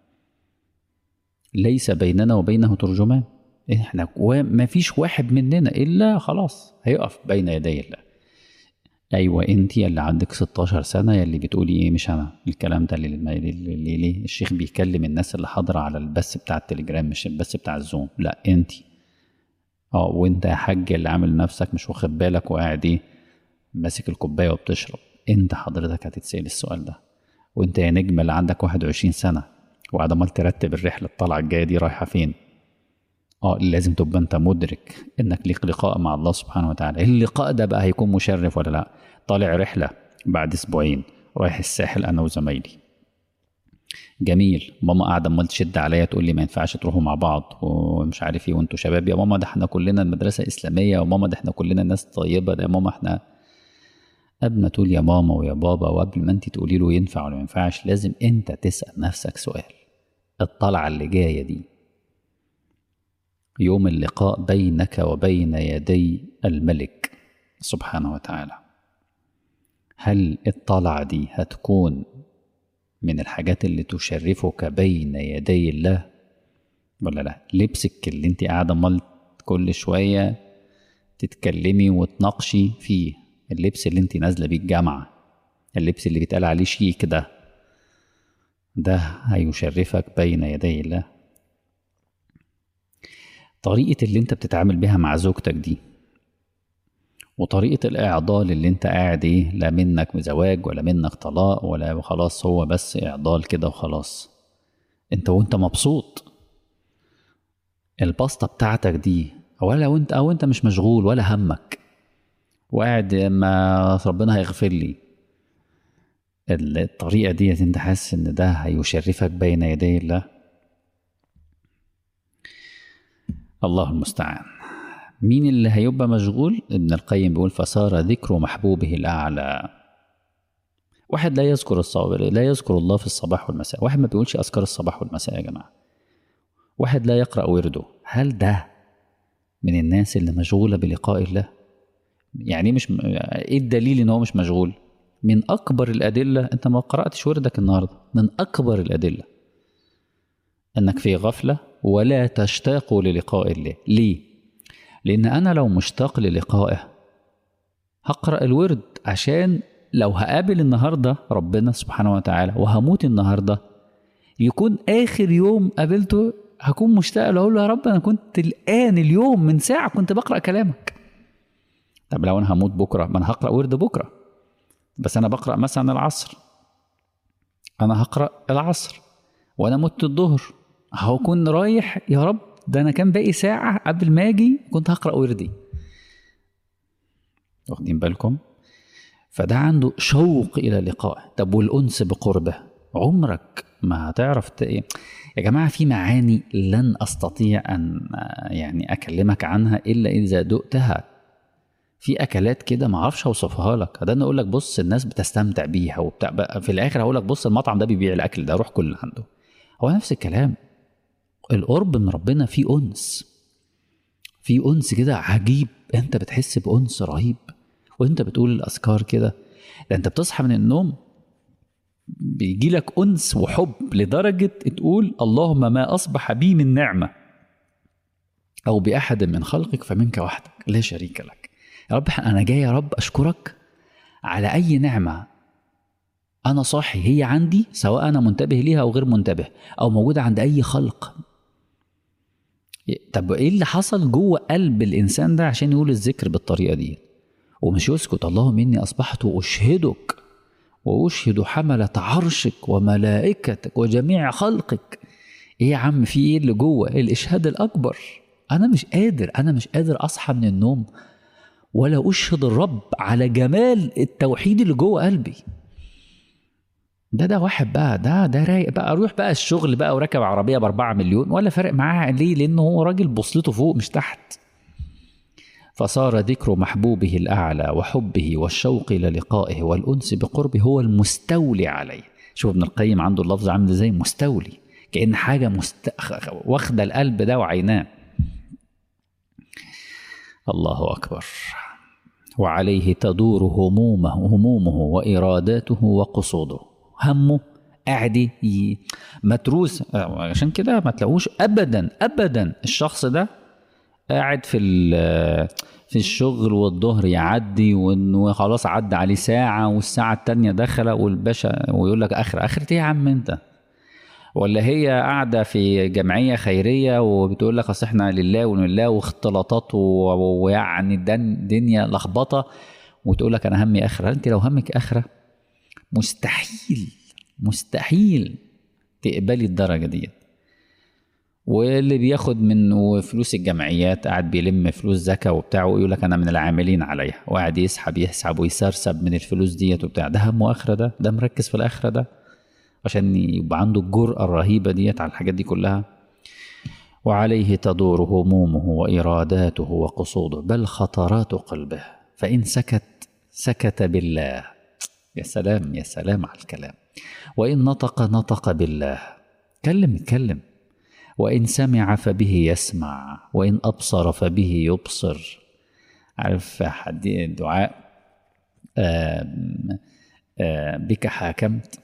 ليس بيننا وبينه ترجمان احنا ما فيش واحد مننا الا خلاص هيقف بين يدي الله ايوه انت اللي عندك 16 سنه يلي بتقولي ايه مش انا الكلام ده اللي, اللي, اللي ليه الشيخ بيكلم الناس اللي حاضره على البث بتاع التليجرام مش البث بتاع الزوم لا انت اه وانت يا حاج اللي عامل نفسك مش واخد بالك وقاعد ايه ماسك الكوبايه وبتشرب انت حضرتك هتتسال السؤال ده وانت يا نجم اللي عندك 21 سنه وقاعد عمال ترتب الرحله الطالعه الجايه دي رايحه فين اه لازم تبقى انت مدرك انك ليك لقاء مع الله سبحانه وتعالى اللقاء ده بقى هيكون مشرف ولا لا طالع رحله بعد اسبوعين رايح الساحل انا وزمايلي جميل ماما قاعده امال تشد عليا تقول لي ما ينفعش تروحوا مع بعض ومش عارف ايه وانتوا شباب يا ماما ده احنا كلنا المدرسه اسلاميه وماما ده احنا كلنا ناس طيبه ده يا ماما احنا قبل ما تقول يا ماما ويا بابا وقبل ما انت تقولي له ينفع ولا ما ينفعش لازم انت تسال نفسك سؤال الطلعه اللي جايه دي يوم اللقاء بينك وبين يدي الملك سبحانه وتعالى هل الطلعة دي هتكون من الحاجات اللي تشرفك بين يدي الله ولا لا لبسك اللي انت قاعدة مال كل شوية تتكلمي وتناقشي فيه اللبس اللي انت نازلة بيه الجامعة اللبس اللي بيتقال عليه شيك ده ده هيشرفك بين يدي الله طريقة اللي انت بتتعامل بيها مع زوجتك دي وطريقة الإعضال اللي انت قاعد ايه لا منك زواج ولا منك طلاق ولا خلاص هو بس إعضال كده وخلاص انت وانت مبسوط البسطة بتاعتك دي ولا وانت او انت مش مشغول ولا همك وقاعد ما ربنا هيغفر لي الطريقة دي انت حاسس ان ده هيشرفك بين يدي الله الله المستعان مين اللي هيبقى مشغول ابن القيم بيقول فصار ذكر محبوبه الأعلى واحد لا يذكر الصباح لا يذكر الله في الصباح والمساء واحد ما بيقولش أذكار الصباح والمساء يا جماعة واحد لا يقرأ ورده هل ده من الناس اللي مشغولة بلقاء الله يعني مش ايه الدليل ان هو مش مشغول من اكبر الادله انت ما قراتش وردك النهارده من اكبر الادله انك في غفله ولا تشتاق للقاء الله ليه لان انا لو مشتاق للقائه هقرا الورد عشان لو هقابل النهارده ربنا سبحانه وتعالى وهموت النهارده يكون اخر يوم قابلته هكون مشتاق له اقول له يا رب انا كنت الان اليوم من ساعه كنت بقرا كلامك طب لو انا هموت بكره ما انا هقرا ورد بكره بس انا بقرا مثلا العصر انا هقرا العصر وانا مت الظهر هكون رايح يا رب ده انا كان باقي ساعه قبل ما اجي كنت هقرا وردي واخدين بالكم فده عنده شوق الى لقائه طب والانس بقربه عمرك ما هتعرف ت... يا جماعه في معاني لن استطيع ان يعني اكلمك عنها الا اذا دقتها في اكلات كده ما اعرفش اوصفها لك ده انا اقول لك بص الناس بتستمتع بيها وبتاع في الاخر هقول لك بص المطعم ده بيبيع الاكل ده روح كل عنده هو نفس الكلام القرب من ربنا فيه انس في انس كده عجيب انت بتحس بانس رهيب وانت بتقول الاذكار كده ده انت بتصحى من النوم بيجي لك انس وحب لدرجه تقول اللهم ما اصبح بي من نعمه او باحد من خلقك فمنك وحدك لا شريك لك يا رب انا جاي يا رب اشكرك على اي نعمه انا صاحي هي عندي سواء انا منتبه ليها او غير منتبه او موجوده عند اي خلق طب ايه اللي حصل جوه قلب الانسان ده عشان يقول الذكر بالطريقه دي ومش يسكت اللهم اني اصبحت اشهدك واشهد حمله عرشك وملائكتك وجميع خلقك ايه يا عم في ايه اللي جوه إيه الاشهاد الاكبر انا مش قادر انا مش قادر اصحى من النوم ولا اشهد الرب على جمال التوحيد اللي جوه قلبي ده ده واحد بقى ده ده رايق بقى اروح بقى الشغل بقى وراكب عربيه باربعة مليون ولا فارق معاه ليه لانه هو راجل بوصلته فوق مش تحت فصار ذكر محبوبه الاعلى وحبه والشوق الى لقائه والانس بقربه هو المستولي عليه شوف ابن القيم عنده اللفظ عامل زي مستولي كان حاجه مست... واخده القلب ده وعيناه الله اكبر وعليه تدور همومه همومه واراداته وقصوده همه قاعد متروس عشان كده ما تلاقوش ابدا ابدا الشخص ده قاعد في في الشغل والظهر يعدي وخلاص عدى عليه ساعة والساعة التانية دخل والباشا ويقول لك آخر آخرة إيه يا عم أنت؟ ولا هي قاعدة في جمعية خيرية وبتقول لك أصل إحنا لله ولله واختلاطات ويعني الدنيا لخبطة وتقول لك أنا همي آخرة أنت لو همك آخرة مستحيل مستحيل تقبلي الدرجة ديت واللي بياخد من فلوس الجمعيات قاعد بيلم فلوس زكاة وبتاع ويقول لك أنا من العاملين عليها وقاعد يسحب يسحب ويسرسب من الفلوس ديت وبتاع ده همه آخرة ده ده مركز في الآخرة ده عشان يبقى عنده الجرأة الرهيبة ديت على الحاجات دي كلها وعليه تدور همومه وإراداته وقصوده بل خطرات قلبه فإن سكت سكت بالله يا سلام يا سلام على الكلام وإن نطق نطق بالله كلم اتكلم وإن سمع فبه يسمع وإن أبصر فبه يبصر عارف حد دعاء بك حاكمت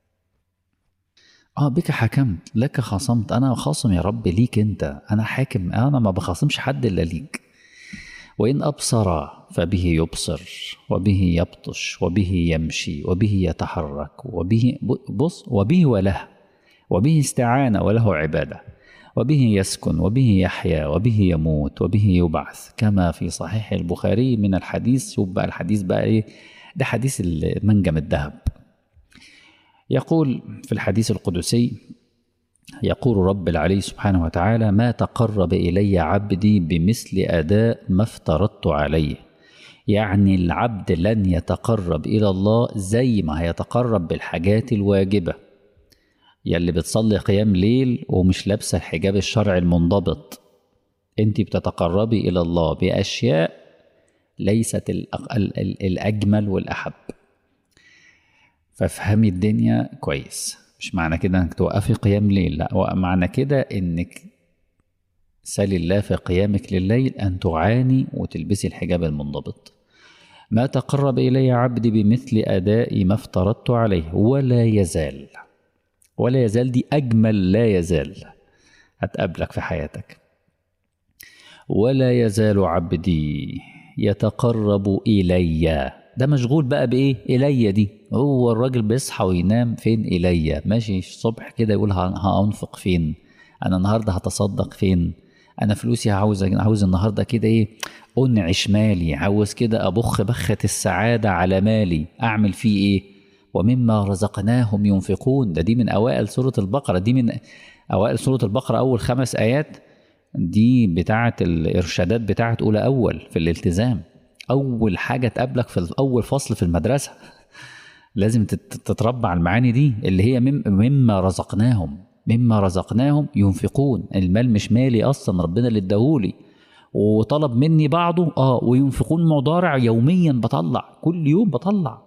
اه بك حكمت لك خصمت انا خاصم يا رب ليك انت انا حاكم انا ما بخاصمش حد الا ليك وان ابصر فبه يبصر وبه يبطش وبه يمشي وبه يتحرك وبه بص وبه وله وبه استعان وله عباده وبه يسكن وبه يحيا وبه يموت وبه يبعث كما في صحيح البخاري من الحديث شوف بقى الحديث بقى ايه ده حديث منجم الذهب يقول في الحديث القدسي يقول رب العلي سبحانه وتعالى ما تقرب إلي عبدي بمثل أداء ما افترضت عليه يعني العبد لن يتقرب إلى الله زي ما هيتقرب بالحاجات الواجبة يلي بتصلي قيام ليل ومش لابسة الحجاب الشرعي المنضبط انت بتتقربي إلى الله بأشياء ليست الأق- ال- ال- الأجمل والأحب فافهمي الدنيا كويس مش معنى كده انك توقفي قيام ليل لا هو معنى كده انك سالي الله في قيامك لليل ان تعاني وتلبسي الحجاب المنضبط ما تقرب الي عبدي بمثل اداء ما افترضت عليه ولا يزال ولا يزال دي اجمل لا يزال هتقابلك في حياتك ولا يزال عبدي يتقرب الي ده مشغول بقى بايه الي دي هو الراجل بيصحى وينام فين الي ماشي الصبح كده يقول ه- هانفق فين انا النهارده هتصدق فين انا فلوسي عاوز عاوز النهارده كده ايه انعش مالي عاوز كده ابخ بخه السعاده على مالي اعمل فيه ايه ومما رزقناهم ينفقون ده دي من اوائل سوره البقره دي من اوائل سوره البقره اول خمس ايات دي بتاعه الارشادات بتاعه اولى اول في الالتزام اول حاجه تقابلك في اول فصل في المدرسه لازم تت- تتربى على المعاني دي اللي هي مم مما رزقناهم مما رزقناهم ينفقون المال مش مالي اصلا ربنا اللي اداهولي وطلب مني بعضه اه وينفقون مضارع يوميا بطلع كل يوم بطلع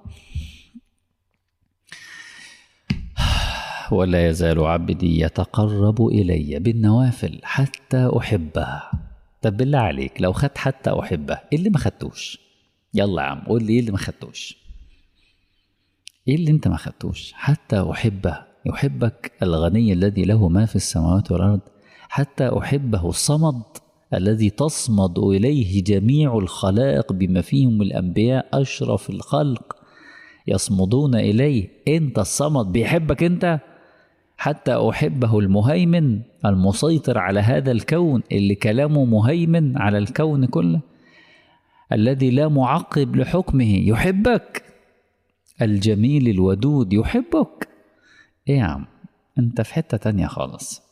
ولا يزال عبدي يتقرب الي بالنوافل حتى احبه طب بالله عليك لو خدت حتى احبه ايه اللي ما خدتوش يلا يا عم قول لي ايه اللي ما خدتوش ايه اللي انت ما خدتوش حتى احبه يحبك الغني الذي له ما في السماوات والارض حتى احبه الصمد الذي تصمد اليه جميع الخلائق بما فيهم الانبياء اشرف الخلق يصمدون اليه انت الصمد بيحبك انت حتى احبه المهيمن المسيطر على هذا الكون اللي كلامه مهيمن على الكون كله الذي لا معقب لحكمه يحبك الجميل الودود يحبك ايه يا عم انت في حتة تانية خالص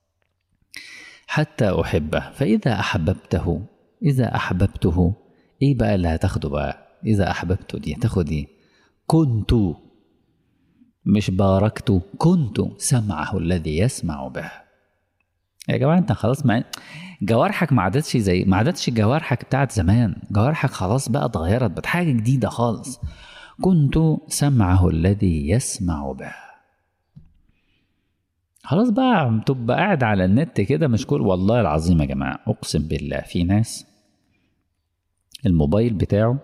حتى أحبه فإذا أحببته إذا أحببته إيه بقى اللي هتاخده بقى إذا أحببته دي هتاخد إيه كنت مش باركت كنت سمعه الذي يسمع به يا جماعة أنت خلاص ما جوارحك ما عادتش زي ما عادتش جوارحك بتاعت زمان جوارحك خلاص بقى اتغيرت بقت حاجة جديدة خالص كنت سمعه الذي يسمع به خلاص بقى تبقى قاعد على النت كده مش كل والله العظيم يا جماعة أقسم بالله في ناس الموبايل بتاعه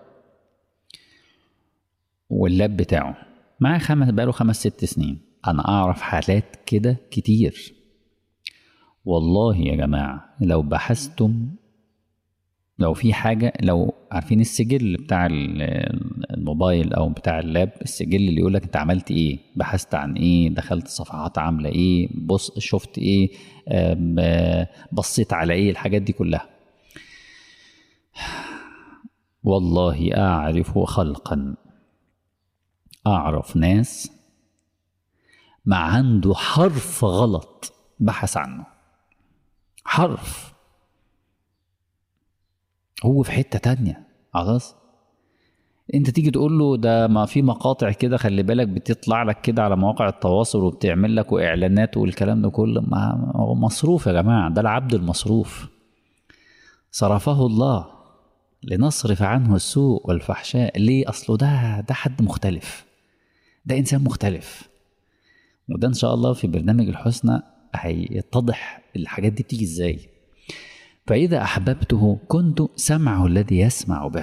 واللاب بتاعه معاه خمس بقاله خمس ست سنين أنا أعرف حالات كده كتير والله يا جماعة لو بحثتم لو في حاجة لو عارفين السجل بتاع الموبايل أو بتاع اللاب السجل اللي يقولك أنت عملت إيه بحثت عن إيه دخلت صفحات عاملة إيه بص شفت إيه بصيت على إيه الحاجات دي كلها والله أعرف خلقا أعرف ناس ما عنده حرف غلط بحث عنه حرف هو في حتة تانية خلاص انت تيجي تقول له ده ما في مقاطع كده خلي بالك بتطلع لك كده على مواقع التواصل وبتعمل لك واعلانات والكلام ده كله ما هو مصروف يا جماعه ده العبد المصروف صرفه الله لنصرف عنه السوء والفحشاء ليه اصله ده ده حد مختلف ده انسان مختلف وده ان شاء الله في برنامج الحسنى هيتضح الحاجات دي بتيجي ازاي فإذا أحببته كنت سمعه الذي يسمع به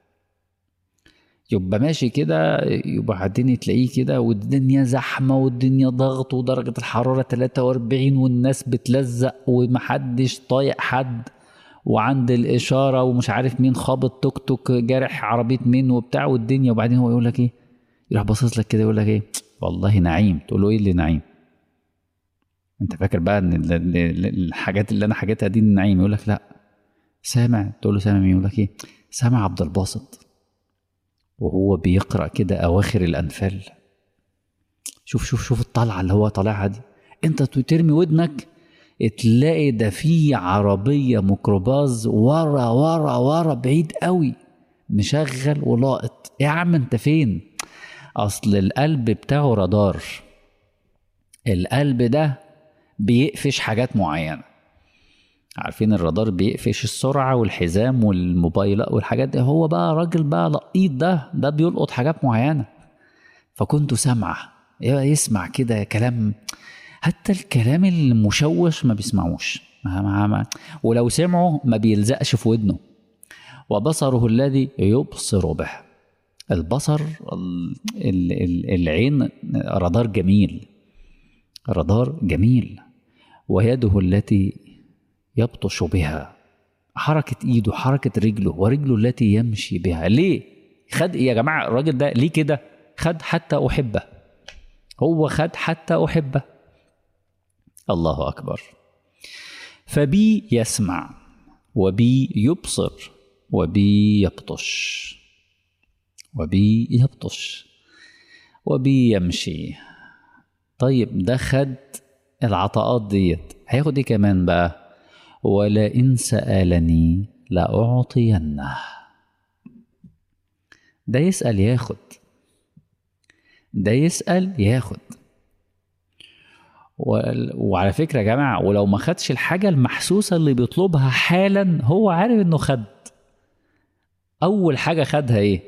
يبقى ماشي كده يبقى بعدين تلاقيه كده والدنيا زحمة والدنيا ضغط ودرجة الحرارة 43 والناس بتلزق ومحدش طايق حد وعند الإشارة ومش عارف مين خابط توك توك جارح عربية مين وبتاع والدنيا وبعدين هو يقول لك إيه يروح باصص لك كده يقول لك إيه والله نعيم تقول له إيه اللي نعيم انت فاكر بقى ان الحاجات اللي انا حاجاتها دي النعيم يقول لك لا سامع تقول له سامع مين يقول لك ايه سامع عبد الباسط وهو بيقرا كده اواخر الانفال شوف شوف شوف الطلعه اللي هو طالعها دي انت ترمي ودنك تلاقي ده في عربيه ميكروباص ورا ورا ورا بعيد قوي مشغل ولاقط يا عم انت فين اصل القلب بتاعه رادار القلب ده بيقفش حاجات معينه عارفين الرادار بيقفش السرعة والحزام والموبايلات والحاجات دي هو بقى راجل بقى لقيط ده ده بيلقط حاجات معينة فكنت سامعة يسمع كده كلام حتى الكلام المشوش ما بيسمعوش ما ما ما ولو سمعه ما بيلزقش في ودنه وبصره الذي يبصر به البصر العين رادار جميل رادار جميل ويده التي يبطش بها حركة ايده حركة رجله ورجله التي يمشي بها ليه خد يا جماعة الراجل ده ليه كده خد حتى أحبه هو خد حتى أحبه الله أكبر فبي يسمع وبي يبصر وبي يبطش وبي يبطش وبي يمشي طيب ده خد العطاءات ديت هياخد ايه كمان بقى ولئن سألني لأعطينه ده يسأل ياخد ده يسأل ياخد وعلى فكرة يا جماعة ولو ما خدش الحاجة المحسوسة اللي بيطلبها حالا هو عارف انه خد أول حاجة خدها ايه؟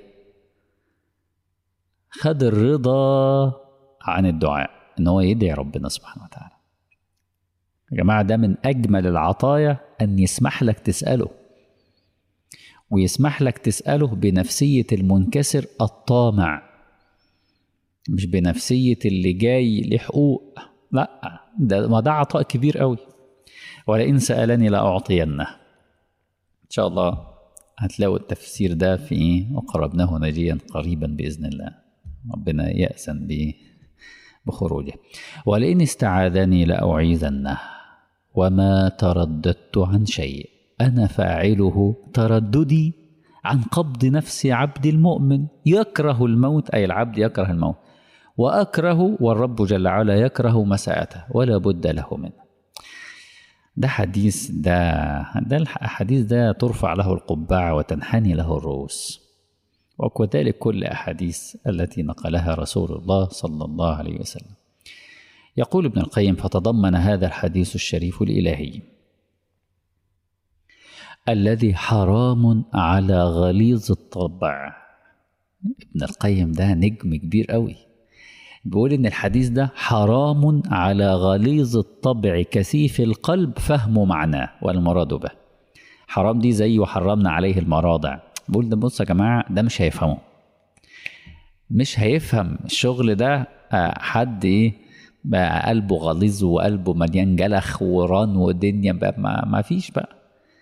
خد الرضا عن الدعاء ان هو يدعي ربنا سبحانه وتعالى يا جماعة ده من أجمل العطايا أن يسمح لك تسأله ويسمح لك تسأله بنفسية المنكسر الطامع مش بنفسية اللي جاي له حقوق لا ده ما ده عطاء كبير قوي ولئن سألني لأعطينه إن شاء الله هتلاقوا التفسير ده في وقربناه نجيا قريبا بإذن الله ربنا يأذن به بخروجه ولئن استعاذني لأعيذنه وما ترددت عن شيء انا فاعله ترددي عن قبض نفس عبد المؤمن يكره الموت اي العبد يكره الموت واكره والرب جل وعلا يكره مساءته ولا بد له منه ده حديث ده ده الحديث ده ترفع له القبعة وتنحني له الرؤوس وكذلك كل أحاديث التي نقلها رسول الله صلى الله عليه وسلم يقول ابن القيم فتضمن هذا الحديث الشريف الإلهي الذي حرام على غليظ الطبع ابن القيم ده نجم كبير قوي بيقول ان الحديث ده حرام على غليظ الطبع كثيف القلب فهم معناه والمراد به حرام دي زي وحرمنا عليه المراضع بقول ده بص يا جماعه ده مش هيفهمه مش هيفهم الشغل ده حد ايه بقى قلبه غليظ وقلبه مليان جلخ وران ودنيا بقى ما, ما فيش بقى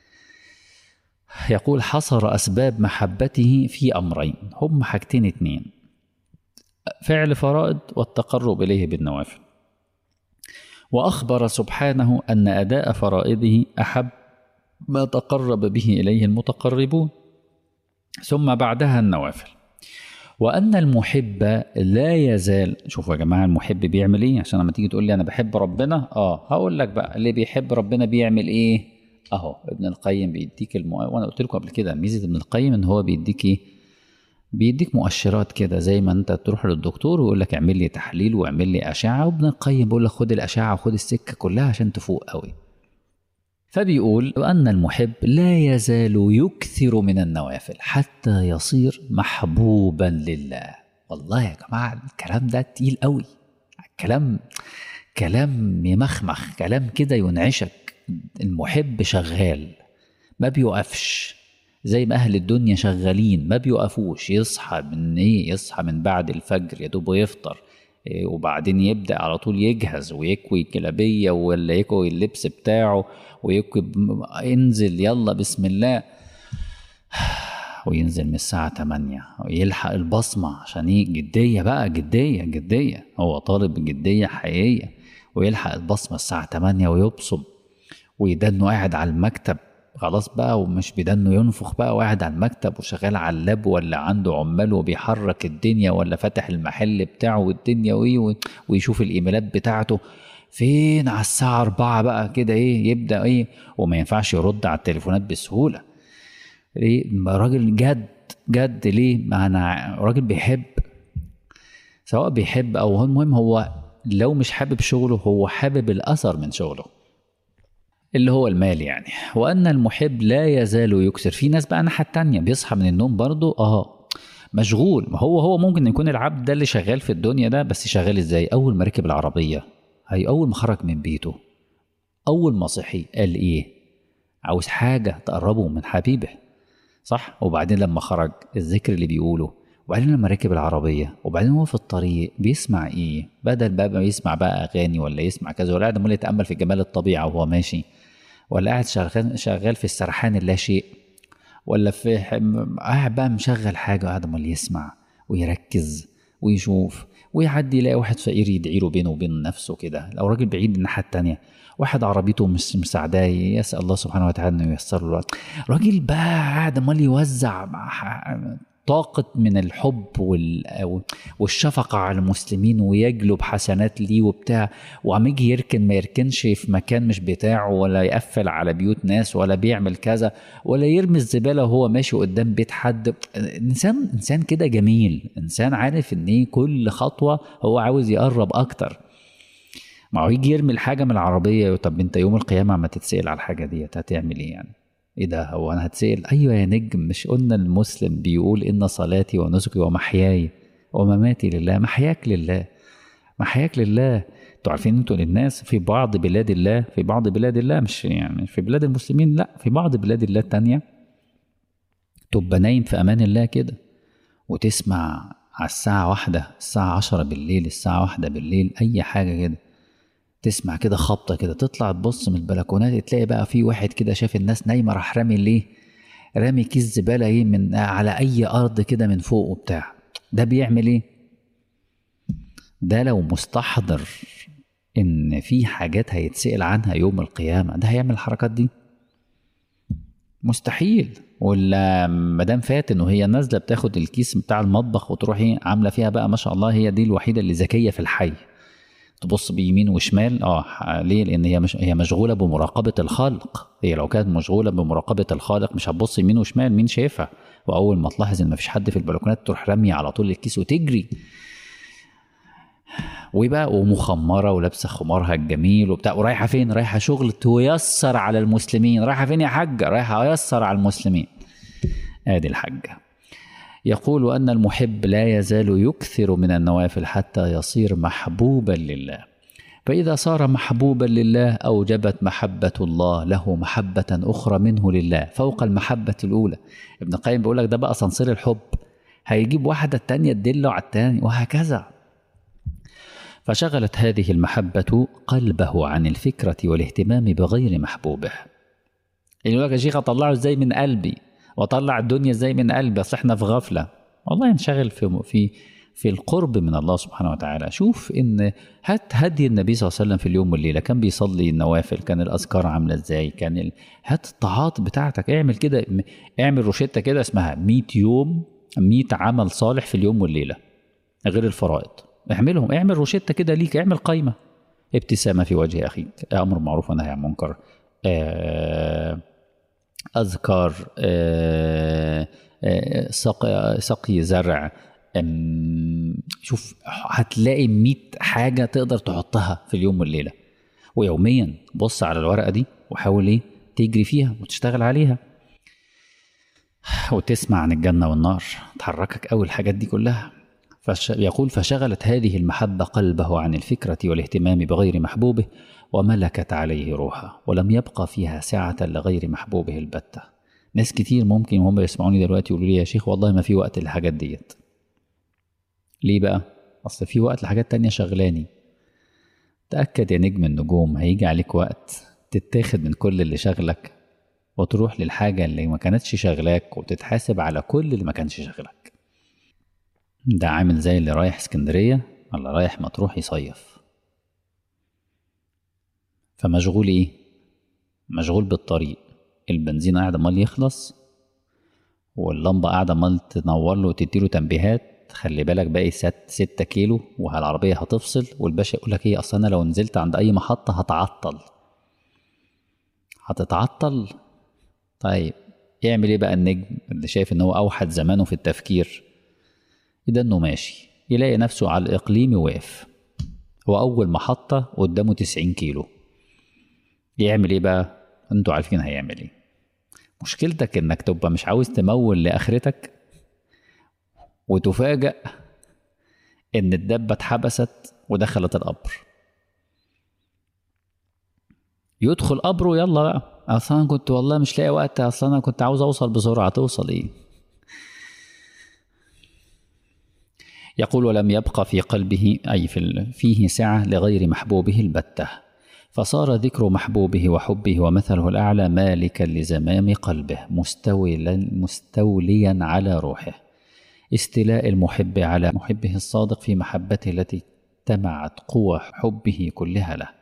يقول حصر أسباب محبته في أمرين هم حاجتين اتنين فعل فرائض والتقرب إليه بالنوافل وأخبر سبحانه أن أداء فرائضه أحب ما تقرب به إليه المتقربون ثم بعدها النوافل وأن المحب لا يزال شوفوا يا جماعة المحب بيعمل إيه عشان لما تيجي تقول لي أنا بحب ربنا آه هقول لك بقى اللي بيحب ربنا بيعمل إيه أهو ابن القيم بيديك المو... وأنا قلت لكم قبل كده ميزة ابن القيم إن هو بيديك إيه بيديك مؤشرات كده زي ما انت تروح للدكتور ويقول لك اعمل لي تحليل واعمل لي اشعه وابن القيم بيقول لك خد الاشعه وخد السكه كلها عشان تفوق قوي فبيقول أن المحب لا يزال يكثر من النوافل حتى يصير محبوبا لله والله يا جماعة الكلام ده تقيل قوي كلام كلام يمخمخ كلام كده ينعشك المحب شغال ما بيوقفش زي ما أهل الدنيا شغالين ما بيوقفوش يصحى من إيه يصحى من بعد الفجر يا دوب يفطر وبعدين يبدأ على طول يجهز ويكوي الجلابية ولا يكوي اللبس بتاعه ويكوي انزل يلا بسم الله وينزل من الساعة 8 ويلحق البصمة عشان ايه جدية بقى جدية جدية هو طالب جدية حقيقية ويلحق البصمة الساعة 8 ويبصم ويدنه قاعد على المكتب خلاص بقى ومش بدنه ينفخ بقى وقاعد على المكتب وشغال على اللاب ولا عنده عمال وبيحرك الدنيا ولا فاتح المحل بتاعه والدنيا ويه ويشوف الايميلات بتاعته فين على الساعة أربعة بقى كده إيه يبدأ إيه وما ينفعش يرد على التليفونات بسهولة ليه راجل جد جد ليه ما أنا راجل بيحب سواء بيحب أو هو المهم هو لو مش حابب شغله هو حابب الأثر من شغله اللي هو المال يعني وأن المحب لا يزال يكسر في ناس بقى الناحية التانية بيصحى من النوم برضه اه مشغول ما هو هو ممكن يكون العبد ده اللي شغال في الدنيا ده بس شغال ازاي اول ما ركب العربيه هي اول ما خرج من بيته اول ما صحي قال ايه عاوز حاجه تقربه من حبيبه صح وبعدين لما خرج الذكر اللي بيقوله وبعدين لما ركب العربية وبعدين هو في الطريق بيسمع ايه بدل بقى ما يسمع بقى اغاني ولا يسمع كذا ولا قاعد عمال يتامل في جمال الطبيعه وهو ماشي ولا قاعد شغال شغال في السرحان اللا شيء ولا في قاعد بقى مشغل حاجه وقاعد امال يسمع ويركز ويشوف ويعدي يلاقي واحد فقير يدعي له بينه وبين نفسه كده لو راجل بعيد الناحيه التانيه واحد عربيته مش مساعداه يسال الله سبحانه وتعالى انه ييسر له راجل بقى قاعد امال يوزع طاقة من الحب والشفقة على المسلمين ويجلب حسنات ليه وبتاع وعم يجي يركن ما يركنش في مكان مش بتاعه ولا يقفل على بيوت ناس ولا بيعمل كذا ولا يرمي الزبالة وهو ماشي قدام بيت حد إنسان إنسان كده جميل إنسان عارف إن إيه كل خطوة هو عاوز يقرب أكتر ما هو يجي يرمي الحاجة من العربية طب أنت يوم القيامة ما تتسأل على الحاجة ديت هتعمل إيه يعني؟ ايه ده هو انا هتسأل ايوه يا نجم مش قلنا المسلم بيقول ان صلاتي ونسكي ومحياي ومماتي لله محياك لله محياك لله انتوا عارفين انتوا للناس في بعض بلاد الله في بعض بلاد الله مش يعني في بلاد المسلمين لا في بعض بلاد الله التانية تبقى نايم في امان الله كده وتسمع على الساعة واحدة الساعة عشرة بالليل الساعة واحدة بالليل أي حاجة كده تسمع كده خبطة كده تطلع تبص من البلكونات تلاقي بقى في واحد كده شاف الناس نايمة راح رامي ليه رامي كيس زبالة ايه من على أي أرض كده من فوق وبتاع ده بيعمل ايه ده لو مستحضر إن في حاجات هيتسأل عنها يوم القيامة ده هيعمل الحركات دي مستحيل ولا مدام فات انه هي نازله بتاخد الكيس بتاع المطبخ وتروح ايه عامله فيها بقى ما شاء الله هي دي الوحيده اللي ذكيه في الحي تبص بيمين وشمال اه ليه لان هي مش هي مشغوله بمراقبه الخالق هي لو كانت مشغوله بمراقبه الخالق مش هتبص يمين وشمال مين شايفها واول ما تلاحظ ان مفيش حد في البلكونات تروح راميه على طول الكيس وتجري وبقى ومخمره ولابسه خمارها الجميل وبتاع ورايحه فين رايحه شغل تيسر على المسلمين رايحه فين يا حاجه رايحه ايسر على المسلمين ادي الحاجه يقول أن المحب لا يزال يكثر من النوافل حتى يصير محبوبا لله فإذا صار محبوبا لله أوجبت محبة الله له محبة أخرى منه لله فوق المحبة الأولى ابن القيم بيقول لك ده بقى صنصير الحب هيجيب واحدة التانية تدله على التاني وهكذا فشغلت هذه المحبة قلبه عن الفكرة والاهتمام بغير محبوبه يقول لك يا شيخ أطلعه ازاي من قلبي واطلع الدنيا ازاي من قلبي اصل احنا في غفله والله انشغل في في في القرب من الله سبحانه وتعالى شوف ان هات هدي النبي صلى الله عليه وسلم في اليوم والليله كان بيصلي النوافل كان الاذكار عامله ازاي كان ال... هات الطاعات بتاعتك اعمل كده اعمل روشته كده اسمها 100 يوم 100 عمل صالح في اليوم والليله غير الفرائض اعملهم اعمل روشته كده ليك اعمل قايمه ابتسامه في وجه اخيك امر معروف ونهي عن منكر آه أذكار سقي, سقي زرع شوف هتلاقي 100 حاجة تقدر تحطها في اليوم والليلة ويوميا بص على الورقة دي وحاول ايه تجري فيها وتشتغل عليها وتسمع عن الجنة والنار تحركك أول الحاجات دي كلها فش يقول فشغلت هذه المحبة قلبه عن الفكرة والاهتمام بغير محبوبه وملكت عليه روحه ولم يبقى فيها سعة لغير محبوبه البتة ناس كتير ممكن وهم يسمعوني دلوقتي يقولوا لي يا شيخ والله ما في وقت للحاجات ديت ليه بقى اصل في وقت لحاجات تانية شغلاني تأكد يا نجم النجوم هيجي عليك وقت تتاخد من كل اللي شغلك وتروح للحاجة اللي ما كانتش شغلاك وتتحاسب على كل اللي ما كانش شغلك ده عامل زي اللي رايح اسكندرية ولا رايح مطروح يصيف فمشغول ايه مشغول بالطريق البنزين قاعد امال يخلص واللمبة قاعدة امال تنور له وتديله تنبيهات خلي بالك باقي ست ستة كيلو والعربية هتفصل والباشا يقول لك ايه اصل انا لو نزلت عند اي محطة هتعطل هتتعطل طيب يعمل ايه بقى النجم اللي شايف ان هو اوحد زمانه في التفكير ده انه ماشي يلاقي نفسه على الاقليم واقف هو اول محطة قدامه 90 كيلو يعمل ايه بقى انتوا عارفين هيعمل ايه مشكلتك انك تبقى مش عاوز تمول لاخرتك وتفاجأ ان الدبة اتحبست ودخلت القبر يدخل قبره يلا بقى اصلا أنا كنت والله مش لاقي وقت اصلا انا كنت عاوز اوصل بسرعه توصل ايه يقول ولم يبقى في قلبه اي في ال- فيه سعه لغير محبوبه البته فصار ذكر محبوبه وحبه ومثله الاعلى مالكا لزمام قلبه مستولا مستوليا على روحه استيلاء المحب على محبه الصادق في محبته التي اجتمعت قوى حبه كلها له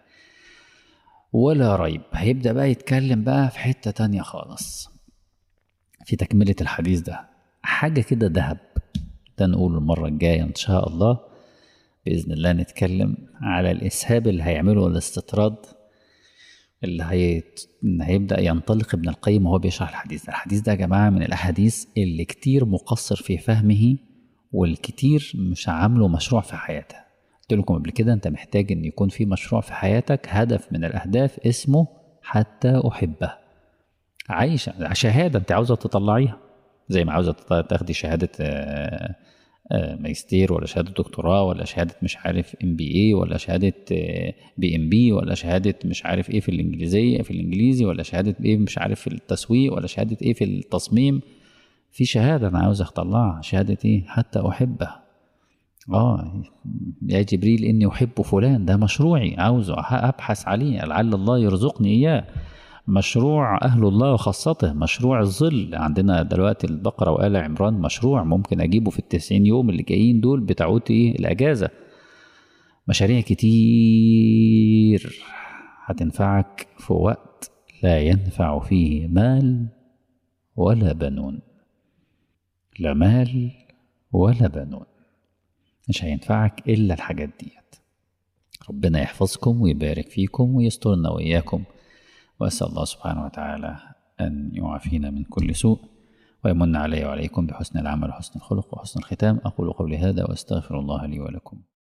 ولا ريب هيبدأ بقى يتكلم بقى في حتة تانية خالص في تكملة الحديث ده حاجة كده ذهب ده نقوله المرة الجاية إن شاء الله بإذن الله نتكلم على الإسهاب اللي هيعمله الاستطراد اللي هي... اللي هيبدأ ينطلق ابن القيم وهو بيشرح الحديث ده الحديث ده يا جماعة من الأحاديث اللي كتير مقصر في فهمه والكتير مش عامله مشروع في حياته قلت لكم قبل كده انت محتاج ان يكون في مشروع في حياتك هدف من الاهداف اسمه حتى احبه عايشه شهاده انت عاوزه تطلعيها زي ما عاوزه تط- تاخدي شهاده آه، آه، ماجستير ولا شهاده دكتوراه ولا شهاده مش عارف ام بي اي ولا شهاده بي ام بي ولا شهاده مش عارف ايه في الانجليزيه في الانجليزي ولا شهاده ايه مش عارف في التسويق ولا شهاده ايه في التصميم في شهاده انا عاوز اطلعها شهاده ايه حتى احبه اه يا جبريل اني احب فلان ده مشروعي عاوزه ابحث عليه لعل الله يرزقني اياه مشروع اهل الله وخاصته مشروع الظل عندنا دلوقتي البقره وال عمران مشروع ممكن اجيبه في التسعين يوم اللي جايين دول بتاعوت ايه الاجازه مشاريع كتير هتنفعك في وقت لا ينفع فيه مال ولا بنون لا مال ولا بنون مش هينفعك إلا الحاجات ديت ربنا يحفظكم ويبارك فيكم ويسترنا وإياكم وأسأل الله سبحانه وتعالى أن يعافينا من كل سوء ويمن علي وعليكم بحسن العمل وحسن الخلق وحسن الختام أقول قولي هذا وأستغفر الله لي ولكم